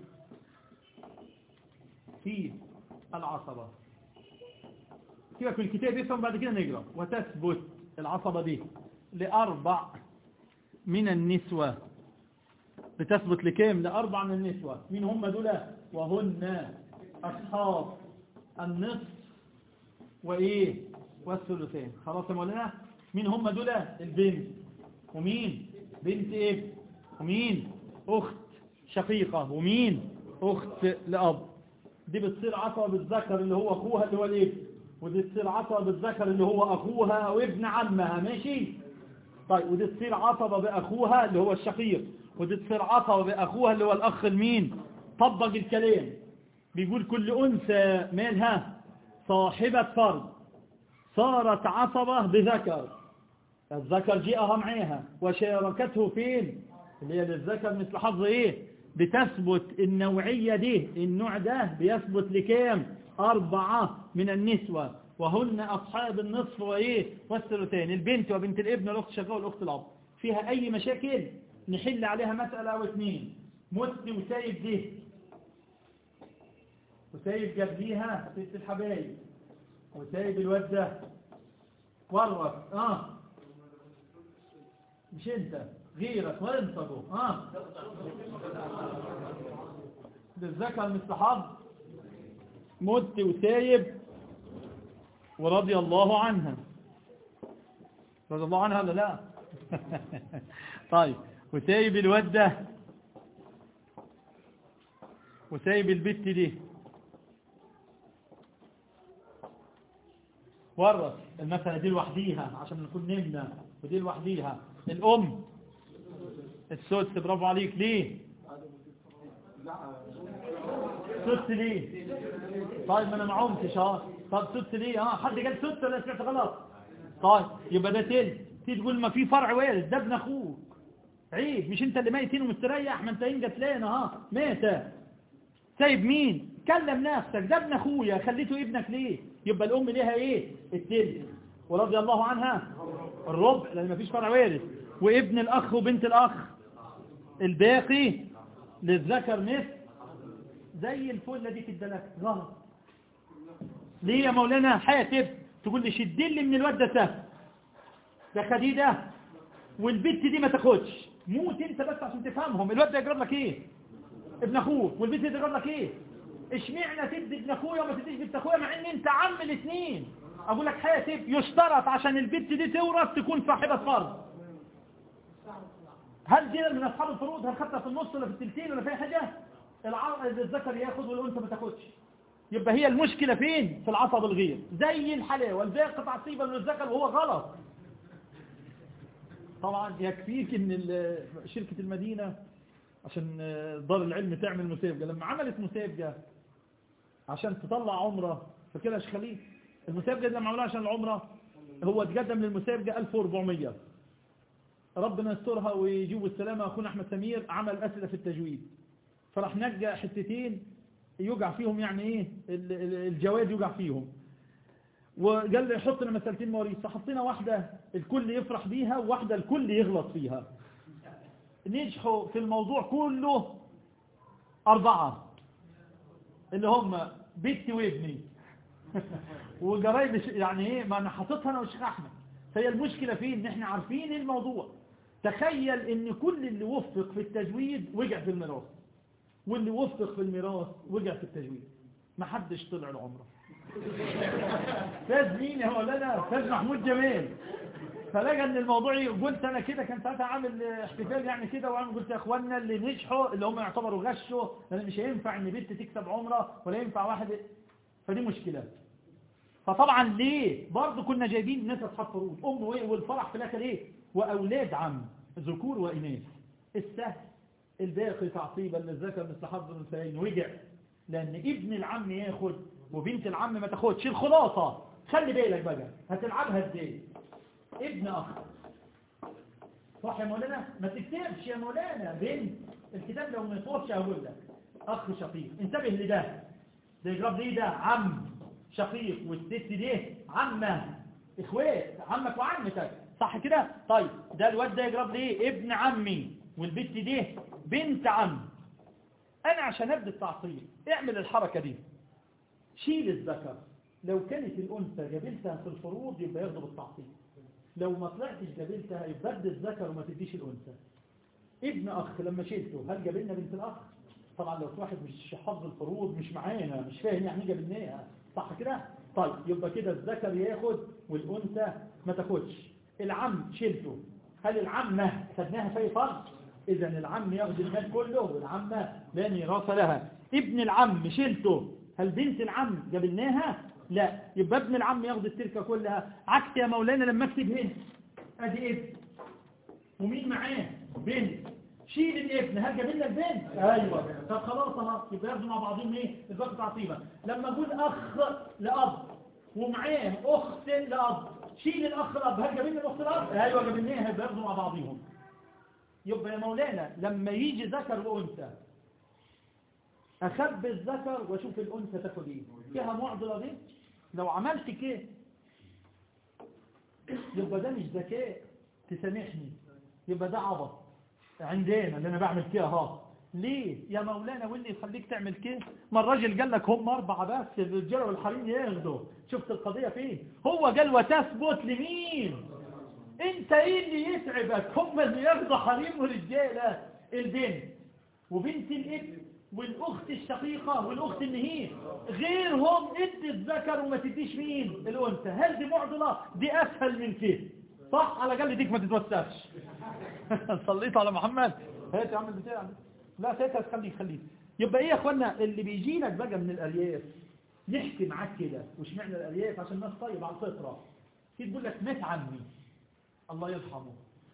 في العصبة سيبك من الكتاب يفهم بعد كده نقرأ وتثبت العصبة دي لأربع من النسوة بتثبت لكام لأربع من النسوة مين هم دول وهن أصحاب النصف وإيه والثلثين خلاص يا مولانا مين هم دول البنت ومين بنت ابن ومين أخت شقيقة ومين أخت لأب دي بتصير عصبة بالذكر اللي هو أخوها اللي هو الابن ودي تصير عصبة بالذكر اللي هو أخوها أو ابن عمها ماشي طيب ودي تصير عصبة بأخوها اللي هو الشقيق ودي تصير عصبة بأخوها اللي هو الأخ المين طبق الكلام بيقول كل أنثى مالها صاحبة فرد صارت عصبة بذكر الذكر جاءها معاها وشاركته فين اللي هي للذكر مثل حظ ايه بتثبت النوعية دي النوع ده بيثبت لكام أربعة من النسوة وهن أصحاب النصف وإيه والثلثين البنت وبنت الابن والأخت الشقاء والأخت الأب فيها أي مشاكل نحل عليها مسألة أو اثنين مت وسايب دي وسايب جنبيها ست الحبايب وسايب الواد ده ورط اه مش انت غيرك وانطقوا اه للذكر مثل حظ مت وسايب ورضي الله عنها رضي الله عنها ولا لا طيب وسايب الواد ده وسايب البت دي ورث المسألة دي لوحديها عشان نكون نمنا ودي لوحديها الأم السدس برافو عليك ليه سدس ليه طيب ما انا ما عمتش اه طب سدس ليه اه حد قال سدس ولا سمعت غلط طيب يبقى ده تل تيجي تقول ما في فرع وارث ده ابن اخوك عيب مش انت اللي ميتين ومستريح ما انت انجت لنا ها مات سايب مين كلم نفسك ده ابن اخويا خليته ابنك ليه يبقى الام ليها ايه التل ورضي الله عنها الربع لان مفيش فرع وارث وابن الاخ وبنت الاخ الباقي للذكر مثل زي الفله دي كده لك غلط ليه يا مولانا حاتب تقول لي شد لي من الواد ده سهم ده خديده والبت دي ما تاخدش موت انت بس عشان تفهمهم الواد ده يجرب لك ايه ابن اخوك والبنت دي تجرب لك ايه اشمعنى تدي ابن اخويا وما تديش بنت اخويا مع ان انت عم الاثنين اقول لك حاتب يشترط عشان البنت دي تورث تكون صاحبه فرض هل دي من اصحاب الفروض هل خدتها في النص ولا في التلتين ولا في اي حاجه الع- الذكر ياخد والانثى ما تاخدش يبقى هي المشكله فين في العصب الغير زي الحلاوه الباقي تعصيبا للذكر وهو غلط طبعا يكفيك ان ال- شركه المدينه عشان دار العلم تعمل مسابقه لما عملت مسابقه عشان تطلع عمره فكده يا شيخ خليل المسابقه دي لما عملوها عشان العمره هو اتقدم للمسابقه 1400 ربنا يسترها ويجيب السلامة أخونا أحمد سمير عمل أسئلة في التجويد فراح نجى حتتين يوجع فيهم يعني إيه ال- ال- الجواد يوجع فيهم وقال لي حط لنا مسألتين مواريث فحطينا واحدة الكل يفرح بيها وواحدة الكل يغلط فيها نجحوا في الموضوع كله أربعة اللي هم بنتي وابني وجرايب يعني ايه ما انا حاططها انا والشيخ احمد فهي المشكلة فين ان احنا عارفين ايه الموضوع تخيل ان كل اللي وفق في التجويد وقع في الميراث واللي وفق في الميراث وقع في التجويد ما حدش طلع العمره فاز مين يا مولانا فاز محمود جمال فلقى ان الموضوع قلت انا كده كان ساعتها عامل احتفال يعني كده وعامل قلت يا اخوانا اللي نجحوا اللي هم يعتبروا غشوا لان مش هينفع ان بنت تكسب عمره ولا ينفع واحد فدي مشكله فطبعا ليه برضه كنا جايبين ناس اصحاب فروض ام وايه والفرح في الاخر ايه واولاد عم ذكور واناث السهل الباقي تعصيبا للذكر مثل حظ الانثيين وجع لان ابن العم ياخد وبنت العم ما تاخدش الخلاصه خلي بالك بقى هتلعبها ازاي ابن اخ صح يا مولانا ما تكتبش يا مولانا بنت الكتاب لو ما يصورش اقول لك اخ شقيق انتبه لده ده يجرب ليه ده عم شقيق والست دي عمه اخوات عمك وعمتك صح كده طيب ده الواد ده يجرب ليه ابن عمي والبنت دي بنت عم انا عشان ابدا التعصيب اعمل الحركه دي شيل الذكر لو كانت الانثى جابلتها في الفروض يبقى ياخده بالتعصيب لو ما طلعتش جابلتها يبقى ادي الذكر وما تديش الانثى ابن اخ لما شيلته هل جابلنا بنت الاخ طبعا لو في واحد مش حافظ الفروض مش معانا مش فاهم يعني ايه جابلناها صح كده طيب يبقى كده الذكر ياخد والانثى ما تاخدش العم شيلته هل العمه خدناها في فرض اذا العم ياخد المال كله والعمه لا ميراث لها ابن العم شيلته هل بنت العم جابلناها لا يبقى ابن العم ياخد التركه كلها عكس يا مولانا لما اكتب هنا ادي ابن ومين معاه بنت شيل الابن هل جاب لنا البنت ايوه طب خلاص اهو يبقى ياخدوا مع بعضهم ايه الباقي تعصيبا لما اقول اخ لاب ومعاه اخت لاب شيل الاخ الاب هل جاب لنا الاخت الاب ايوه جاب لنا يبقى ياخدوا مع بعضهم يبقى يا مولانا لما يجي ذكر وانثى اخبي الذكر واشوف الانثى تاخد ايه فيها معضله دي لو عملت كده يبقى ده مش ذكاء تسامحني يبقى ده عبط عندنا اللي انا بعمل كده اهو ليه يا مولانا واللي يخليك تعمل كده ما الراجل قال لك هم اربعه بس الرجال والحريم ياخدوا شفت القضيه فين هو قال وتثبت لمين انت ايه اللي يتعبك هم اللي ياخدوا حريم ورجاله البنت وبنت الابن والاخت الشقيقه والاخت النهيه غيرهم ادي الذكر وما تديش مين الانثى هل دي معضله دي اسهل من كده صح على الاقل ديك ما تتوسعش صليت على محمد هات يا عم البتاع لا ساعتها تخليك خليك يبقى ايه يا اخوانا اللي بيجي لك بقى من الارياف يحكي معاك كده وش معنى الارياف عشان الناس طيب على الفطره في تقول لك مات عمي الله يرحمه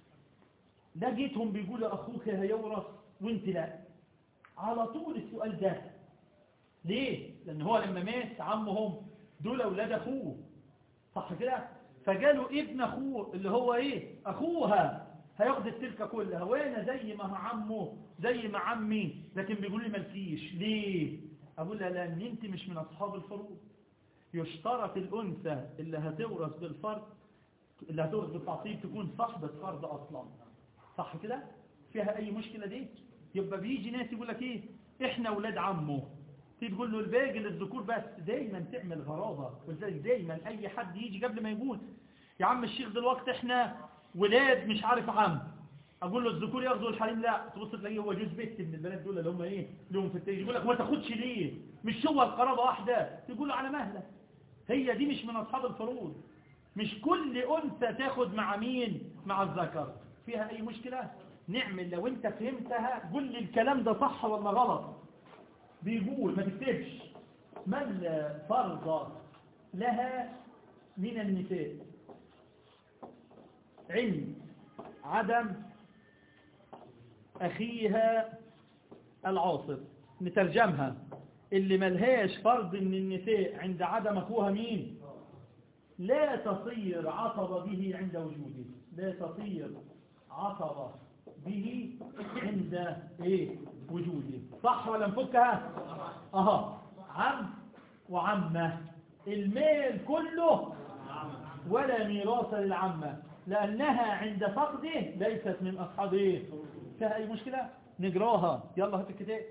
لقيتهم بيقولوا اخوك هيورث وانت لا على طول السؤال ده ليه لان هو لما مات عمهم دول اولاد اخوه صح كده فجالوا ابن اخوه اللي هو ايه اخوها هياخد التركه كلها وانا زي ما عمه زي ما عمي لكن بيقول لي مالكيش ليه اقول لها لان انت مش من اصحاب الفروض يشترط الانثى اللي هتورث بالفرض اللي هتورث بالتعصيب تكون صاحبه فرض اصلا صح كده فيها اي مشكله دي يبقى بيجي ناس يقول لك ايه احنا اولاد عمه تيجي تقول له الباقي للذكور بس دايما تعمل غرابه ولذلك دايما اي حد يجي قبل ما يقول يا عم الشيخ دلوقتي احنا ولاد مش عارف عم اقول له الذكور ياخدوا الحريم لا تبص تلاقيه هو جوز بنت من البنات دول اللي هم ايه لهم في التاج يقول لك ما تاخدش ليه مش هو القرابه واحده تقول له على مهلك هي دي مش من اصحاب الفروض مش كل انثى تاخد مع مين مع الذكر فيها اي مشكله نعمل لو انت فهمتها قول لي الكلام ده صح ولا غلط بيقول ما تكتبش من فرض لها من النساء علم عدم أخيها العاصر نترجمها اللي ملهاش فرض من النساء عند عدم أخوها مين لا تصير عصب به عند وجوده لا تصير عصب به عند ايه وجوده صح ولا نفكها اها عم وعمه المال كله ولا ميراث للعمه لانها عند فقده ليست من اصحاب ايه فيها اي مشكله نجراها يلا هات الكتاب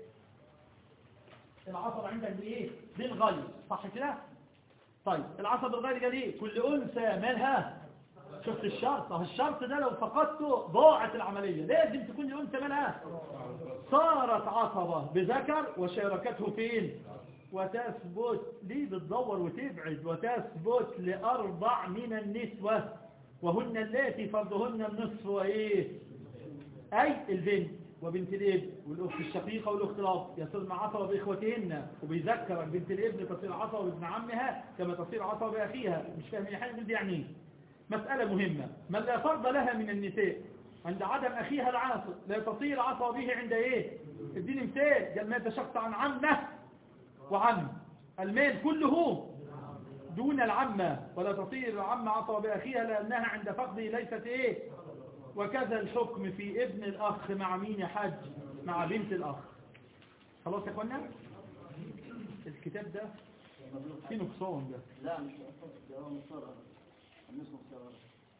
العصب عندك بايه بالغير صح كده طيب العصب الغير قال ايه كل انثى مالها شفت الشرط اهو الشرط ده لو فقدته ضاعت العملية لازم تكون الأنثى مالها صارت عصبة بذكر وشاركته فين وتثبت ليه بتدور وتبعد وتثبت لأربع من النسوة وهن اللاتي فرضهن النصف وإيه أي البنت وبنت الابن والأخت الشقيقة والأخت الأب يصير عصبة بإخوتهن وبيذكر بنت الابن تصير عصبة بابن عمها كما تصير عصبة بأخيها مش فاهم أي حاجة من دي يعني إيه؟ مسألة مهمة من لا فرض لها من النساء عند عدم أخيها العاصب لا تصير عصبة به عند إيه اديني مثال قال ما تشقت عن عمه وعم المال كله دون العمة ولا تصير العمة عصبة بأخيها لأنها عند فقده ليست إيه وكذا الحكم في ابن الأخ مع مين يا حاج مع بنت الأخ خلاص يا اخوانا الكتاب ده فيه نقصان ده لا مش مقصود ده هو مصر الناس مصر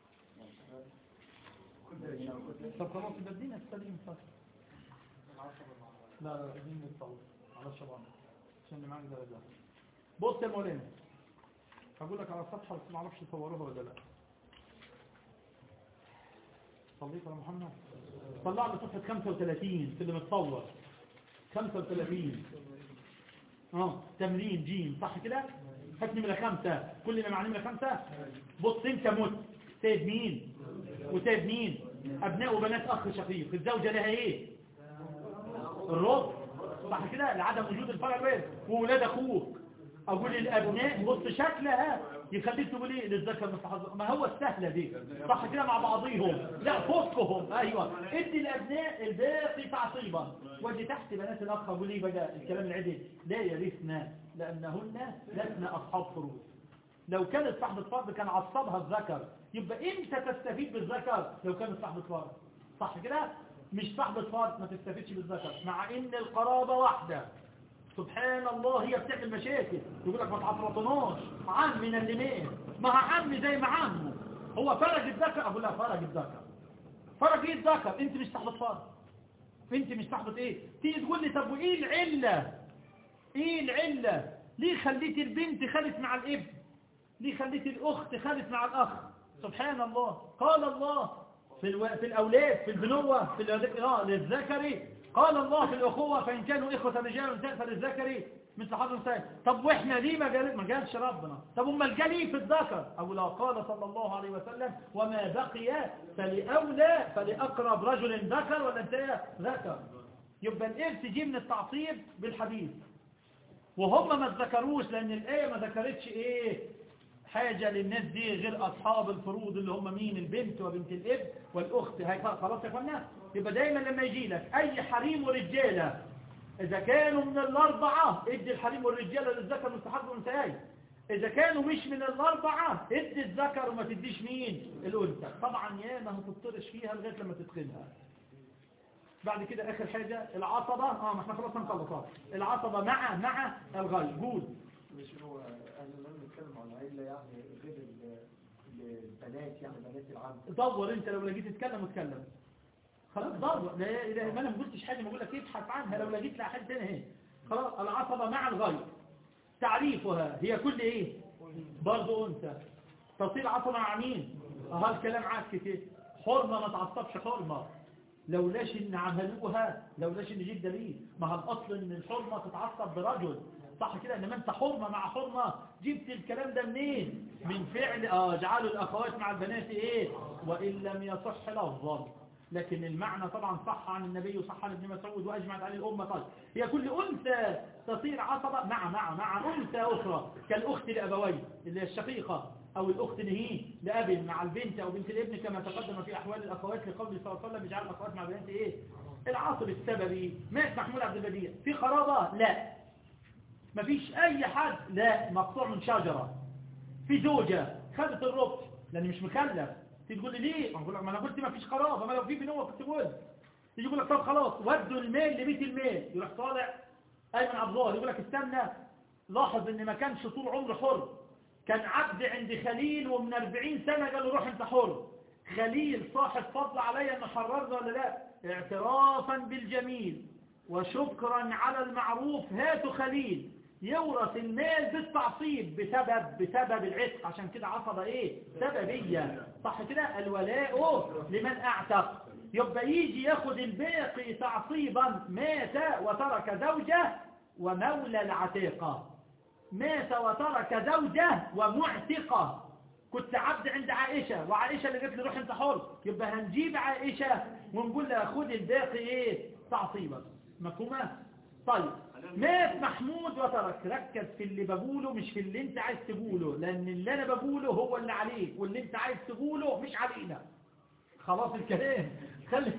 طب خلاص يبقى ادينا السليم طيب لا لا اديني الصوت على الشباب عشان اللي معاك ده ده بص يا مولانا هقول لك على الصفحه بس ما اعرفش تصوروها ولا لا صليت على محمد طلع لي صفحه 35 في اللي متصور 35 اه تمرين جيم صح كده هات نمره خمسة كلنا مع نمره خمسة بص انت مت سيد مين وسيد مين ابناء وبنات اخ شقيق الزوجه لها ايه الرب صح كده لعدم وجود الفرع الوارث وولاد اخوك اقول الابناء بص شكلها يخليك تقول ايه للذكر مستحضر ما هو السهله دي صح كده مع بعضيهم لا فوقهم ايوه ادي الابناء الباقي تعصيبا ودي تحت بنات الاخ اقول ايه بقى الكلام العدل لا يرثنا لانهن لسن اصحاب فروض لو كانت صاحبة فرض كان عصبها الذكر يبقى امتى تستفيد بالذكر لو كانت صاحبة فرض صح كده مش صاحبة فرض ما تستفيدش بالذكر مع ان القرابة واحدة سبحان الله هي بتعمل مشاكل يقول لك ما تعفرطناش عم من اللي مات مع عم زي ما عمه هو فرج الذكر اقول لها فرج الذكر فرج ايه الذكر انت مش صاحبة فرض انت مش صاحبة ايه تيجي تقول لي طب وايه العلة ايه العلة ليه خليت البنت خلت مع الابن ليه خليت الأخت خلت مع الأخ سبحان الله قال الله في, الو... في الأولاد في البنوة في الأولاد آه للذكر قال الله في الأخوة فإن كانوا إخوة رجال ونساء فللذكر مثل حظ النساء طب وإحنا ليه ما قال ما قالش ربنا طب أما الجلي في الذكر أو لا قال صلى الله عليه وسلم وما بقي فلأولى فلأقرب رجل ذكر ولا انتهى ذكر يبقى الإرث جه من التعصيب بالحديث وهم ما ذكروش لأن الآية ما ذكرتش إيه حاجة للناس دي غير أصحاب الفروض اللي هم مين البنت وبنت الابن والأخت هاي خلاص يا فنا يبقى دايما لما يجي لك أي حريم ورجالة إذا كانوا من الأربعة ادي الحريم والرجالة للذكر مستحق والأنثى إذا كانوا مش من الأربعة ادي الذكر وما تديش مين الأنثى طبعا يا ما هتطرش فيها لغاية لما تدخلها بعد كده آخر حاجة العصبة اه ما احنا خلاص هنخلصها العصبة مع مع الغاية جود مش هو احنا لما نتكلم عن العيلة يعني غير ال- البنات يعني بنات العم دور انت لو لقيت تتكلم اتكلم خلاص دور لا لا ما انا ما قلتش حاجه بقول لك ابحث عنها لو لقيت لها حد تاني اهي خلاص العصبه مع الغير تعريفها هي كل ايه برضه انثى تصير عصبه مع مين اه الكلام عكس كده حرمه ما تعصبش حرمه لولاش ان عملوها لولاش ان جيب دليل ما هو الاصل ان الحرمه تتعصب برجل صح كده انما انت حرمه مع حرمه جبت الكلام ده منين من فعل اه جعلوا الاخوات مع البنات ايه وان لم يصح لفظا لكن المعنى طبعا صح عن النبي وصح عن ابن مسعود واجمعت عليه الامه طيب هي كل انثى تصير عصبه مع مع مع انثى اخرى كالاخت لابوين اللي هي الشقيقه او الاخت اللي هي لاب مع البنت او بنت الابن كما تقدم في احوال الاخوات لقوله صلى الله عليه وسلم اجعل الاخوات مع البنات ايه العاصب السببي مات محمود عبد البديع في قرابه لا مفيش اي حد لا مقطوع من شجرة في زوجة خدت الربع لان مش مكلف تيجي تقول لي ليه أقول لك ما انا قلت مفيش قرابة ما لو في بنوة كنت قلت يجي يقول لك طب خلاص ودوا المال لبيت المال يروح طالع ايمن عبد الله يقول لك استنى لاحظ ان ما كانش طول عمره حر كان عبد عند خليل ومن 40 سنة قال له روح انت حر خليل صاحب فضل عليا ان حررنا ولا لا اعترافا بالجميل وشكرا على المعروف هاتوا خليل يورث المال بالتعصيب بسبب بسبب العتق عشان كده عصبة ايه سببية صح كده الولاء لمن اعتق يبقى يجي ياخد الباقي تعصيبا مات وترك زوجة ومولى العتيقة مات وترك زوجة ومعتقة كنت عبد عند عائشة وعائشة اللي قالت لي روح انت حر يبقى هنجيب عائشة ونقول لها خد الباقي ايه تعصيبا مفهومة طيب مات محمود وترك ركز في اللي بقوله مش في اللي انت عايز تقوله لان اللي انا بقوله هو اللي عليك واللي انت عايز تقوله مش علينا خلاص الكلام خلي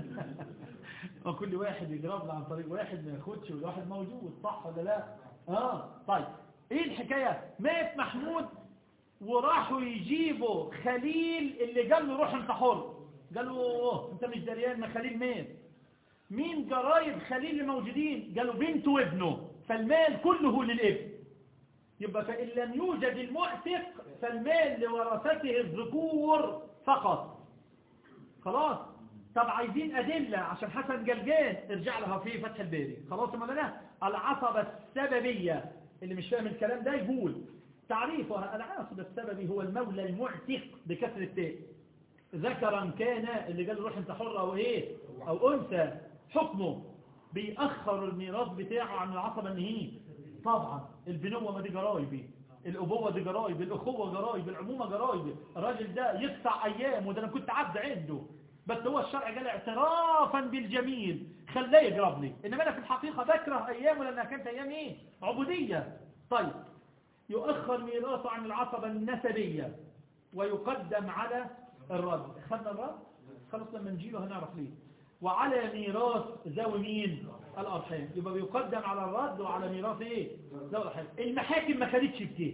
وكل واحد يجربنا عن طريق واحد ما ياخدش والواحد موجود صح ولا لا اه طيب ايه الحكاية مات محمود وراحوا يجيبوا خليل اللي قال له روح انت حر قالوا انت مش دريان ما خليل مات مين جرايد خليل اللي موجودين قالوا بنته وابنه فالمال كله للابن يبقى فإن لم يوجد المعتق فالمال لورثته الذكور فقط خلاص طب عايزين أدلة عشان حسن جلجان ارجع لها في فتح الباري خلاص ما لنا العصبة السببية اللي مش فاهم الكلام ده يقول تعريفها العاصب السببي هو المولى المعتق بكسر التاء ذكرا كان اللي قال روح انت حر او ايه او انثى حكمه بيأخر الميراث بتاعه عن العصبة النهيه طبعا البنوة ما دي جرايبي الأبوة دي جرايب الأخوة جرايب العمومة جرايب الراجل ده يقطع أيام وده أنا كنت عبد عنده بس هو الشرع قال اعترافا بالجميل خلاه يجرب لي إنما أنا في الحقيقة بكره أيامه لأنها كانت أيام إيه عبودية طيب يؤخر ميراثه عن العصبة النسبية ويقدم على الرد خدنا الرد خلص لما نجيله هنعرف ليه وعلى ميراث ذوي مين الأرحام يبقى بيقدم على الرد وعلى ميراث ايه ذوي الأرحام المحاكم ما خدتش بكده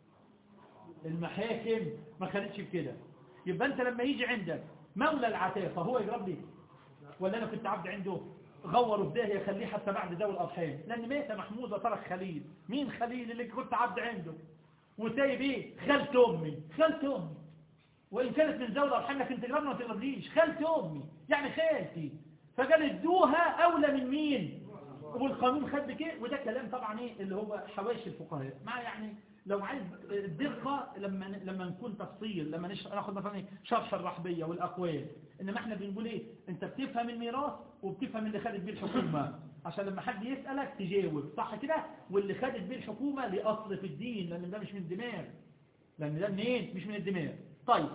المحاكم ما خدتش بكده يبقى انت لما يجي عندك مولى العتاقة هو يجرب لي ولا انا كنت عبد عنده غوره بداية يخليه حتى بعد ذوي الأرحام لأن مات محمود وترك خليل مين خليل اللي كنت عبد عنده وسايب ايه خالت أمي خالت أمي وإن كانت من ذوي الأرحام لكن تجربنا ما تقربليش خالت أمي يعني خالتي فقال ادوها أولى من مين والقانون خد بكده وده كلام طبعا ايه اللي هو حواشي الفقهاء مع يعني لو عايز الدقة لما لما نكون تفصيل لما نش- ناخد مثلا ايه شرح الرحبية والأقوال إنما احنا بنقول ايه انت بتفهم الميراث وبتفهم اللي خدت بيه الحكومة عشان لما حد يسألك تجاوب صح كده واللي خدت بيه الحكومة لأصل في الدين لأن ده مش من الدماغ لأن ده منين مش من الدماغ طيب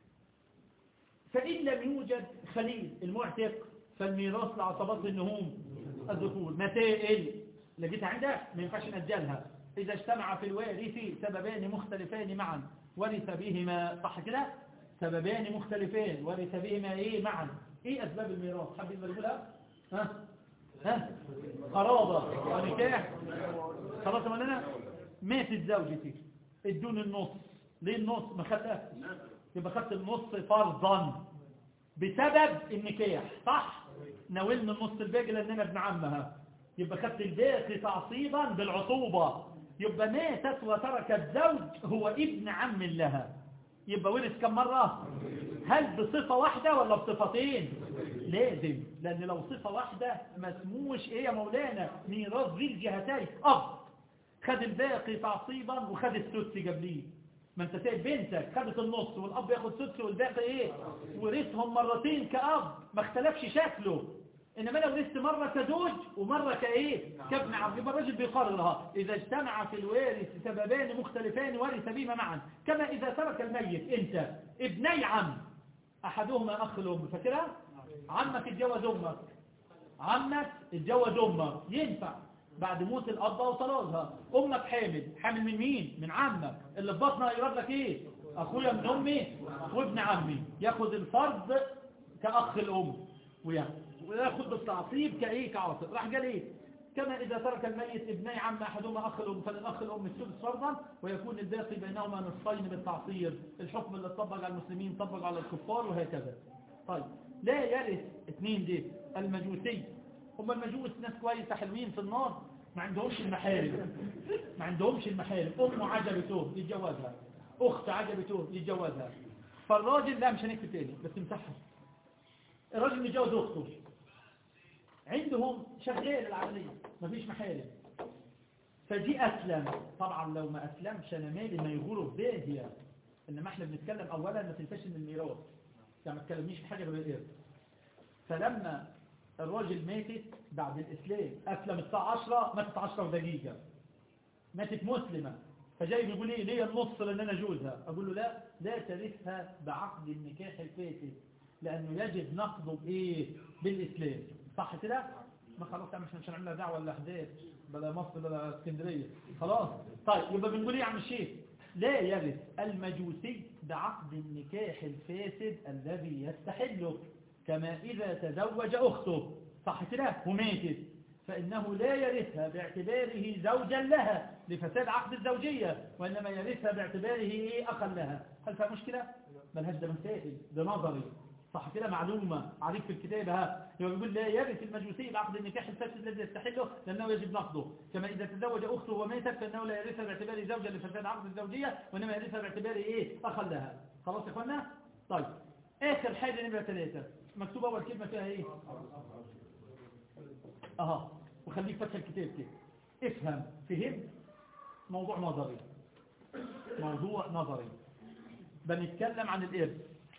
فإن لم يوجد خليل المعتق فالميراث لعصبات النهوم الذكور مسائل لقيتها عندك ما ينفعش نأجلها إذا اجتمع في الوارث سببان مختلفان معا ورث بهما صح كده سببان مختلفان ورث بهما ايه معا ايه أسباب الميراث حابين نقولها ها ها قرابة ونكاح خلاص يا مولانا ماتت زوجتي ادوني النص ليه النص ما خدتها يبقى خدت النص فرضا بسبب النكاح صح ناولنا النص الباقي لان انا ابن عمها يبقى خدت الباقي تعصيبا بالعصوبة يبقى ماتت وتركت زوج هو ابن عم لها يبقى ورث كم مرة هل بصفة واحدة ولا بصفتين لازم لان لو صفة واحدة ما اسموش ايه يا مولانا ميراث ذي الجهتين اب خد الباقي تعصيبا وخد السدس قبليه ما انت سايب بنتك خدت النص والاب ياخد سدس والباقي ايه ورثهم مرتين كأب ما اختلفش شكله انما لو ورثت مرة كزوج ومرة كايه كابن عم يبقى الراجل بيقررها اذا اجتمع في الوارث سببان مختلفان ورث بهما معا كما اذا ترك الميت انت ابني عم احدهما اخ الام فاكرها عمك اتجوز امك عمك اتجوز امك ينفع بعد موت الاب او طلاقها امك حامل حامل من مين من عمك اللي في بطنها يقرب لك ايه اخويا من امي وابن عمي ياخد الفرض كاخ الام وياخد وياخد بالتعصيب كايه كعاصب راح قال ايه كما إذا ترك الميت ابني عم أحدهما أخ الأم فللأخ الأم السدس فرضا ويكون الباقي بينهما نصفين بالتعصير الحكم اللي طبق على المسلمين طبق على الكفار وهكذا طيب لا يرث اثنين دي المجوسي هم المجوس ناس كويسة حلوين في النار ما عندهمش المحارم ما عندهمش المحارم أم عجبته يتجوزها أخت عجبته يتجوزها فالراجل لا مش هنكتب تاني بس امسحها الراجل متجوز أخته عندهم شغال العملية مفيش محارم فدي أسلم طبعا لو ما أسلمش أنا مالي ما يغوره بداهية إنما احنا بنتكلم أولا ما تنساش إن الميراث يعني ما تكلمنيش في حاجة غير الإرث فلما الراجل ماتت بعد الإسلام أسلم الساعة 10 ماتت 10 دقيقة ماتت مسلمة فجاي بيقول لي ليه النص لأن أنا جوزها أقول له لا لا ترثها بعقد النكاح الفاسد لأنه يجب نقضه بإيه بالإسلام صح كده ما خلاص مش مش هنعمل دعوة ولا أحداث بلا مصر بلا اسكندرية خلاص طيب يبقى بنقول ايه يا عم الشيخ لا يرث المجوسي بعقد النكاح الفاسد الذي يستحله كما إذا تزوج أخته صح كده وماتت فإنه لا يرثها باعتباره زوجا لها لفساد عقد الزوجية وإنما يرثها باعتباره إيه أخا لها هل فيها مشكلة؟ ملهاش ده مسائل ده نظري صح كده معلومة عليك في الكتاب ها يبقى بيقول لا يرث المجوسي بعقد النكاح الفاسد الذي يستحله لأنه يجب نقضه كما إذا تزوج أخته وماتت فإنه لا يرثها باعتباره زوجا لفساد عقد الزوجية وإنما يرثها باعتباره إيه أخا لها خلاص يا إخوانا؟ طيب آخر حاجة نمرة ثلاثة مكتوب أول كلمة فيها إيه؟ أها وخليك فتح الكتاب كده افهم فهم موضوع نظري موضوع نظري بنتكلم عن الإرث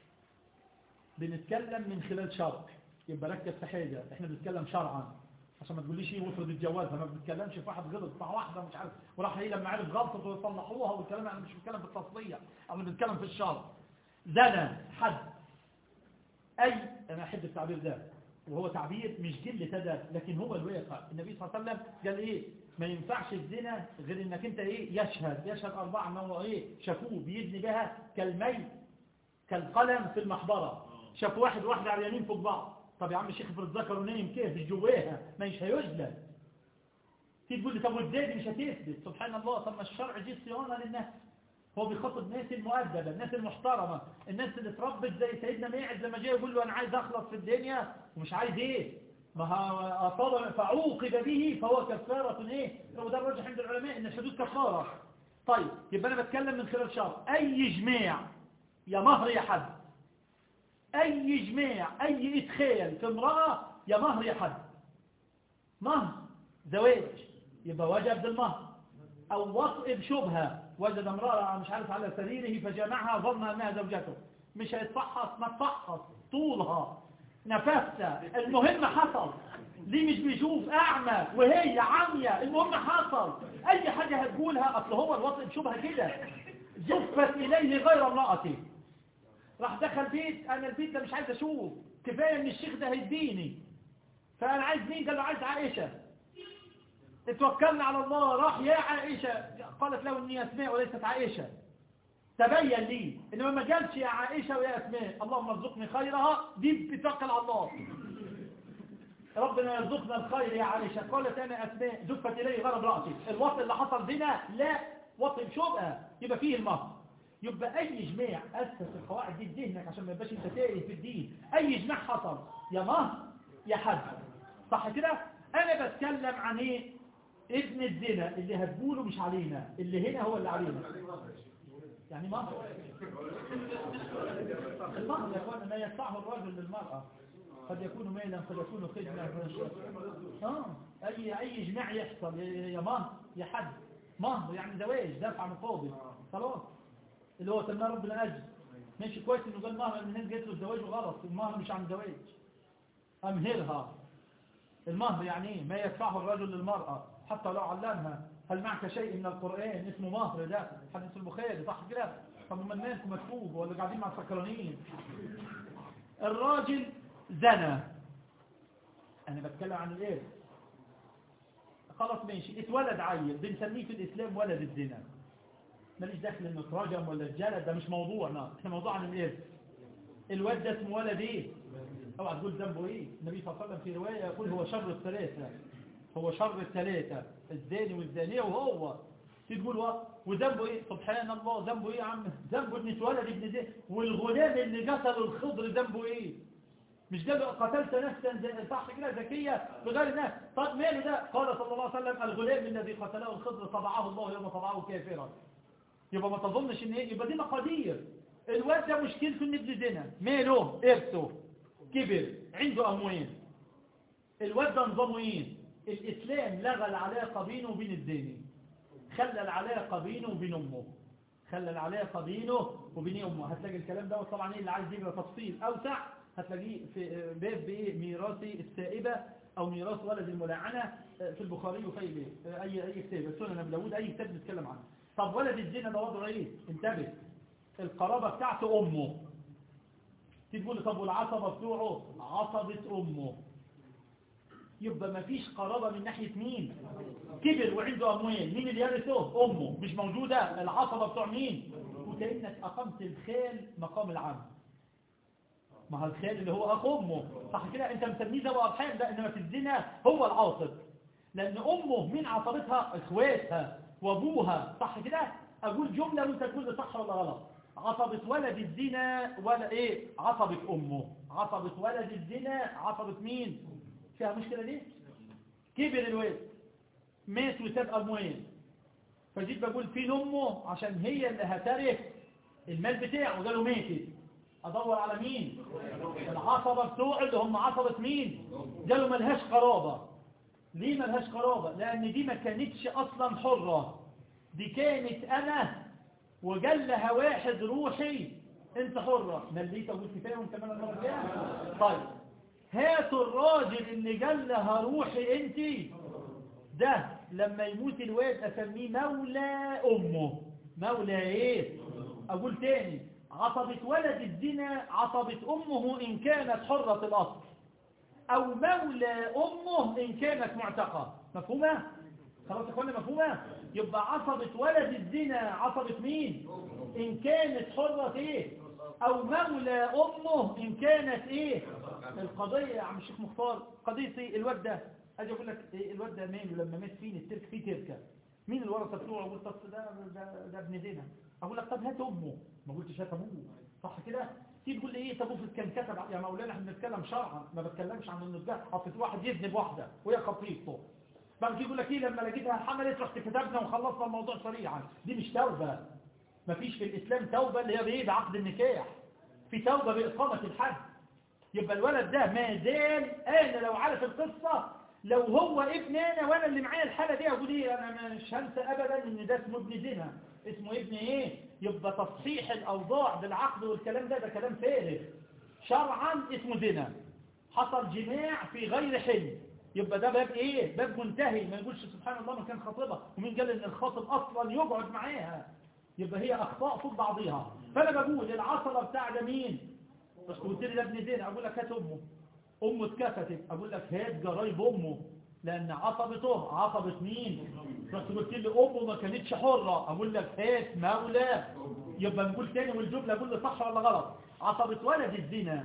بنتكلم من خلال شرع يبقى ركز في حاجة احنا بنتكلم شرعا عشان ما تقوليش ايه وافرض الجواز ما بنتكلمش في واحد غلط مع واحدة مش عارف وراح هي لما عرف غلطته ويصلحوها والكلام انا مش بتكلم في التصلية انا بنتكلم في الشرع زنى حد اي انا احب التعبير ده وهو تعبير مش جل تدب لكن هو الواقع النبي صلى الله عليه وسلم قال ايه ما ينفعش الزنا غير انك انت ايه يشهد يشهد اربعة ما هو ايه شافوه بيدني بها كالمي كالقلم في المحبرة شاف واحد واحد على اليمين فوق بعض طب يا عم الشيخ افرض ذكر ونايم كيف مش جواها ما مش هيجلد تيجي تقول لي طب وازاي دي مش هتثبت سبحان الله طب ما الشرع دي صيانه للناس هو بيخاطب الناس المؤدبه الناس المحترمه الناس اللي اتربت زي سيدنا ماعز لما جه يقول له انا عايز اخلص في الدنيا ومش عايز ايه ما هو أصاب فعوقب به فهو كفارة ايه هو ده الراجح عند العلماء ان الحدود كفارة طيب يبقى انا بتكلم من خلال شرع اي جماع يا مهر يا حد اي جماع اي ادخال في امرأة يا مهر يا حد مهر زواج يبقى وجب بالمهر او وطئ بشبهة وجد امرأة مش عارف على سريره فجمعها ظن انها زوجته مش هيتفحص ما تفحص طولها نفسها المهم حصل ليه مش بيشوف اعمى وهي عمية المهم حصل اي حاجة هتقولها اصل هو الوطئ بشبهة كده زفت اليه غير امرأته راح دخل بيت انا البيت ده مش عايز اشوف كفاية ان الشيخ ده هيديني فانا عايز مين قال له عايز عائشة اتوكلنا على الله راح يا عائشة قالت له اني اسماء وليست عائشة تبين لي انه ما قالش يا عائشة ويا اسماء اللهم ارزقني خيرها دي بتتوكل على الله ربنا يرزقنا الخير يا عائشة قالت انا اسماء زفت الي غرب رأسي الوطن اللي حصل بنا لا وطن شبهة يبقى فيه المهر يبقى اي جماع اسس القواعد دي في ذهنك عشان ما يبقاش انت تائه في الدين اي جماع حصل يا مهر يا حد صح كده انا بتكلم عن ايه ابن الزنا اللي هتقوله مش علينا اللي هنا هو اللي علينا يعني مهر المهر يا اخوانا ما يدفعه الرجل للمرأة قد يكون ميلا قد يكون خدمة اه اي اي جماع يحصل يا مهر يا حد مهر يعني زواج دفع مقابل خلاص اللي هو سماه ربنا أجل ماشي كويس انه قال مهر من الناس قالت له الزواج غلط المهر مش عن زواج أمهرها المهر يعني ايه ما يدفعه الرجل للمرأة حتى لو علمها هل معك شيء من القرآن اسمه مهر ده حديث البخاري صح كده طب ما مالكم مكتوب ولا قاعدين مع السكرانين الراجل زنى انا بتكلم عن الايه خلاص ماشي اتولد عيل بنسميه في الاسلام ولد الزنا ماليش دخل انه اترجم ولا الجلد ده مش موضوعنا احنا موضوع عن الايه الواد ده اسمه ولد ايه اوعى تقول ذنبه ايه النبي صلى الله عليه وسلم في روايه يقول هو شر الثلاثه هو شر الثلاثه الزاني والزانيه وهو تقول هو وذنبه ايه سبحان الله ذنبه ايه يا عم ذنبه ان اتولد ابن ده والغلام اللي قتل الخضر ذنبه ايه مش ده قتلت نفسا صح كده ذكية بغير نفس طب ماله ده قال صلى الله عليه وسلم الغلام الذي قتله الخضر طبعه الله يوم طبعه كافرا يبقى ما تظنش ان ايه يبقى دي مقادير الواد ده مشكلته ان ابن زنا ماله ارثه كبر عنده اموال الواد ده نظامه ايه الاسلام لغى العلاقه بينه وبين الزاني خلى العلاقه بينه وبين امه خلى العلاقه بينه وبين امه هتلاقي الكلام ده طبعا ايه اللي عايز يقرا تفصيل اوسع هتلاقيه في باب بايه ميراث السائبة او ميراث ولد الملعنة في البخاري وفي ايه اي اي كتاب سنن ابي داوود اي كتاب بيتكلم عنه طب ولد الزنا ده وضعه ايه انتبه القرابة بتاعته امه تيجي تقول لي طب والعصبة بتوعه عصبة امه يبقى ما فيش قرابة من ناحية مين كبر وعنده أموال مين اللي يرثه أمه مش موجودة العصبة بتوع مين وكأنك أقمت الخال مقام العم ما هو الخال اللي هو أخ أمه صح كده أنت مسميه ذوي أرحام ده إنما في الزنا هو العاصب لأن أمه مين عصبتها إخواتها وأبوها صح كده أقول جملة وأنت تقول لي صح ولا غلط عصبة ولد الزنا ولا إيه عصبة أمه عصبة ولد الزنا عصبة مين فيها مشكلة دي كبر الواد مات وساب أموال فجيت بقول فين أمه عشان هي اللي هترث المال بتاعه قالوا ماتت أدور على مين العصبة بتوع اللي هم عصبة مين قالوا ملهاش قرابة ليه ملهاش قرابة لأن دي ما كانتش أصلا حرة دي كانت أنا وقال لها واحد روحي انت حرة مليت أقول كفاية كمان المرة الجاية طيب هاتوا الراجل اللي قال لها روحي انت ده لما يموت الواد اسميه مولى امه مولى ايه اقول تاني عصبة ولد الزنا عصبة امه ان كانت حرة الاصل او مولى امه ان كانت معتقة مفهومة خلاص يا اخوانا مفهومة يبقى عصبة ولد الزنا عصبة مين ان كانت حرة ايه او مولى امه ان كانت ايه القضية يا عم الشيخ مختار قضية ايه الواد ده اجي اقول لك إيه الواد ده ماله لما مات فين الترك فيه تركة مين الورثة بتوعه اقول طب ده ده, ده ابن زينة اقول لك طب هات امه ما قلتش هات ابوه صح كده تيجي تقول لي ايه طب افرض كان كتب يا مولانا احنا بنتكلم شرعا ما بتكلمش عن انه ده حطيت واحد يذنب واحده وهي خطيبته بعد كده يقول لك ايه لما لقيتها حملت رحت كتبنا وخلصنا الموضوع سريعا دي مش توبه ما فيش في الاسلام توبه اللي هي بايه بعقد النكاح في توبه باقامه الحد يبقى الولد ده ما زال انا لو عارف القصه لو هو ابن انا وانا اللي معايا الحاله دي اقول ايه انا مش هنسى ابدا ان ده اسمه ابن زنا اسمه ابن ايه يبقى تصحيح الاوضاع بالعقد والكلام ده ده كلام فارغ شرعا اسمه زنا حصل جماع في غير حل يبقى ده باب ايه باب منتهي ما يقولش سبحان الله ما كان خاطبها ومين قال ان الخاطب اصلا يقعد معاها يبقى هي اخطاء فوق بعضها فانا بقول العصبه بتاع ده مين بس قلت لي ده ابن زين اقول لك هات امه امه اتكفتت اقول لك هات جرايب امه لان عصبته عصبة مين بس قلت لي امه ما كانتش حرة اقول لك هات مولى يبقى نقول تاني والجملة اقول لي صح ولا غلط عصبة ولد الزنا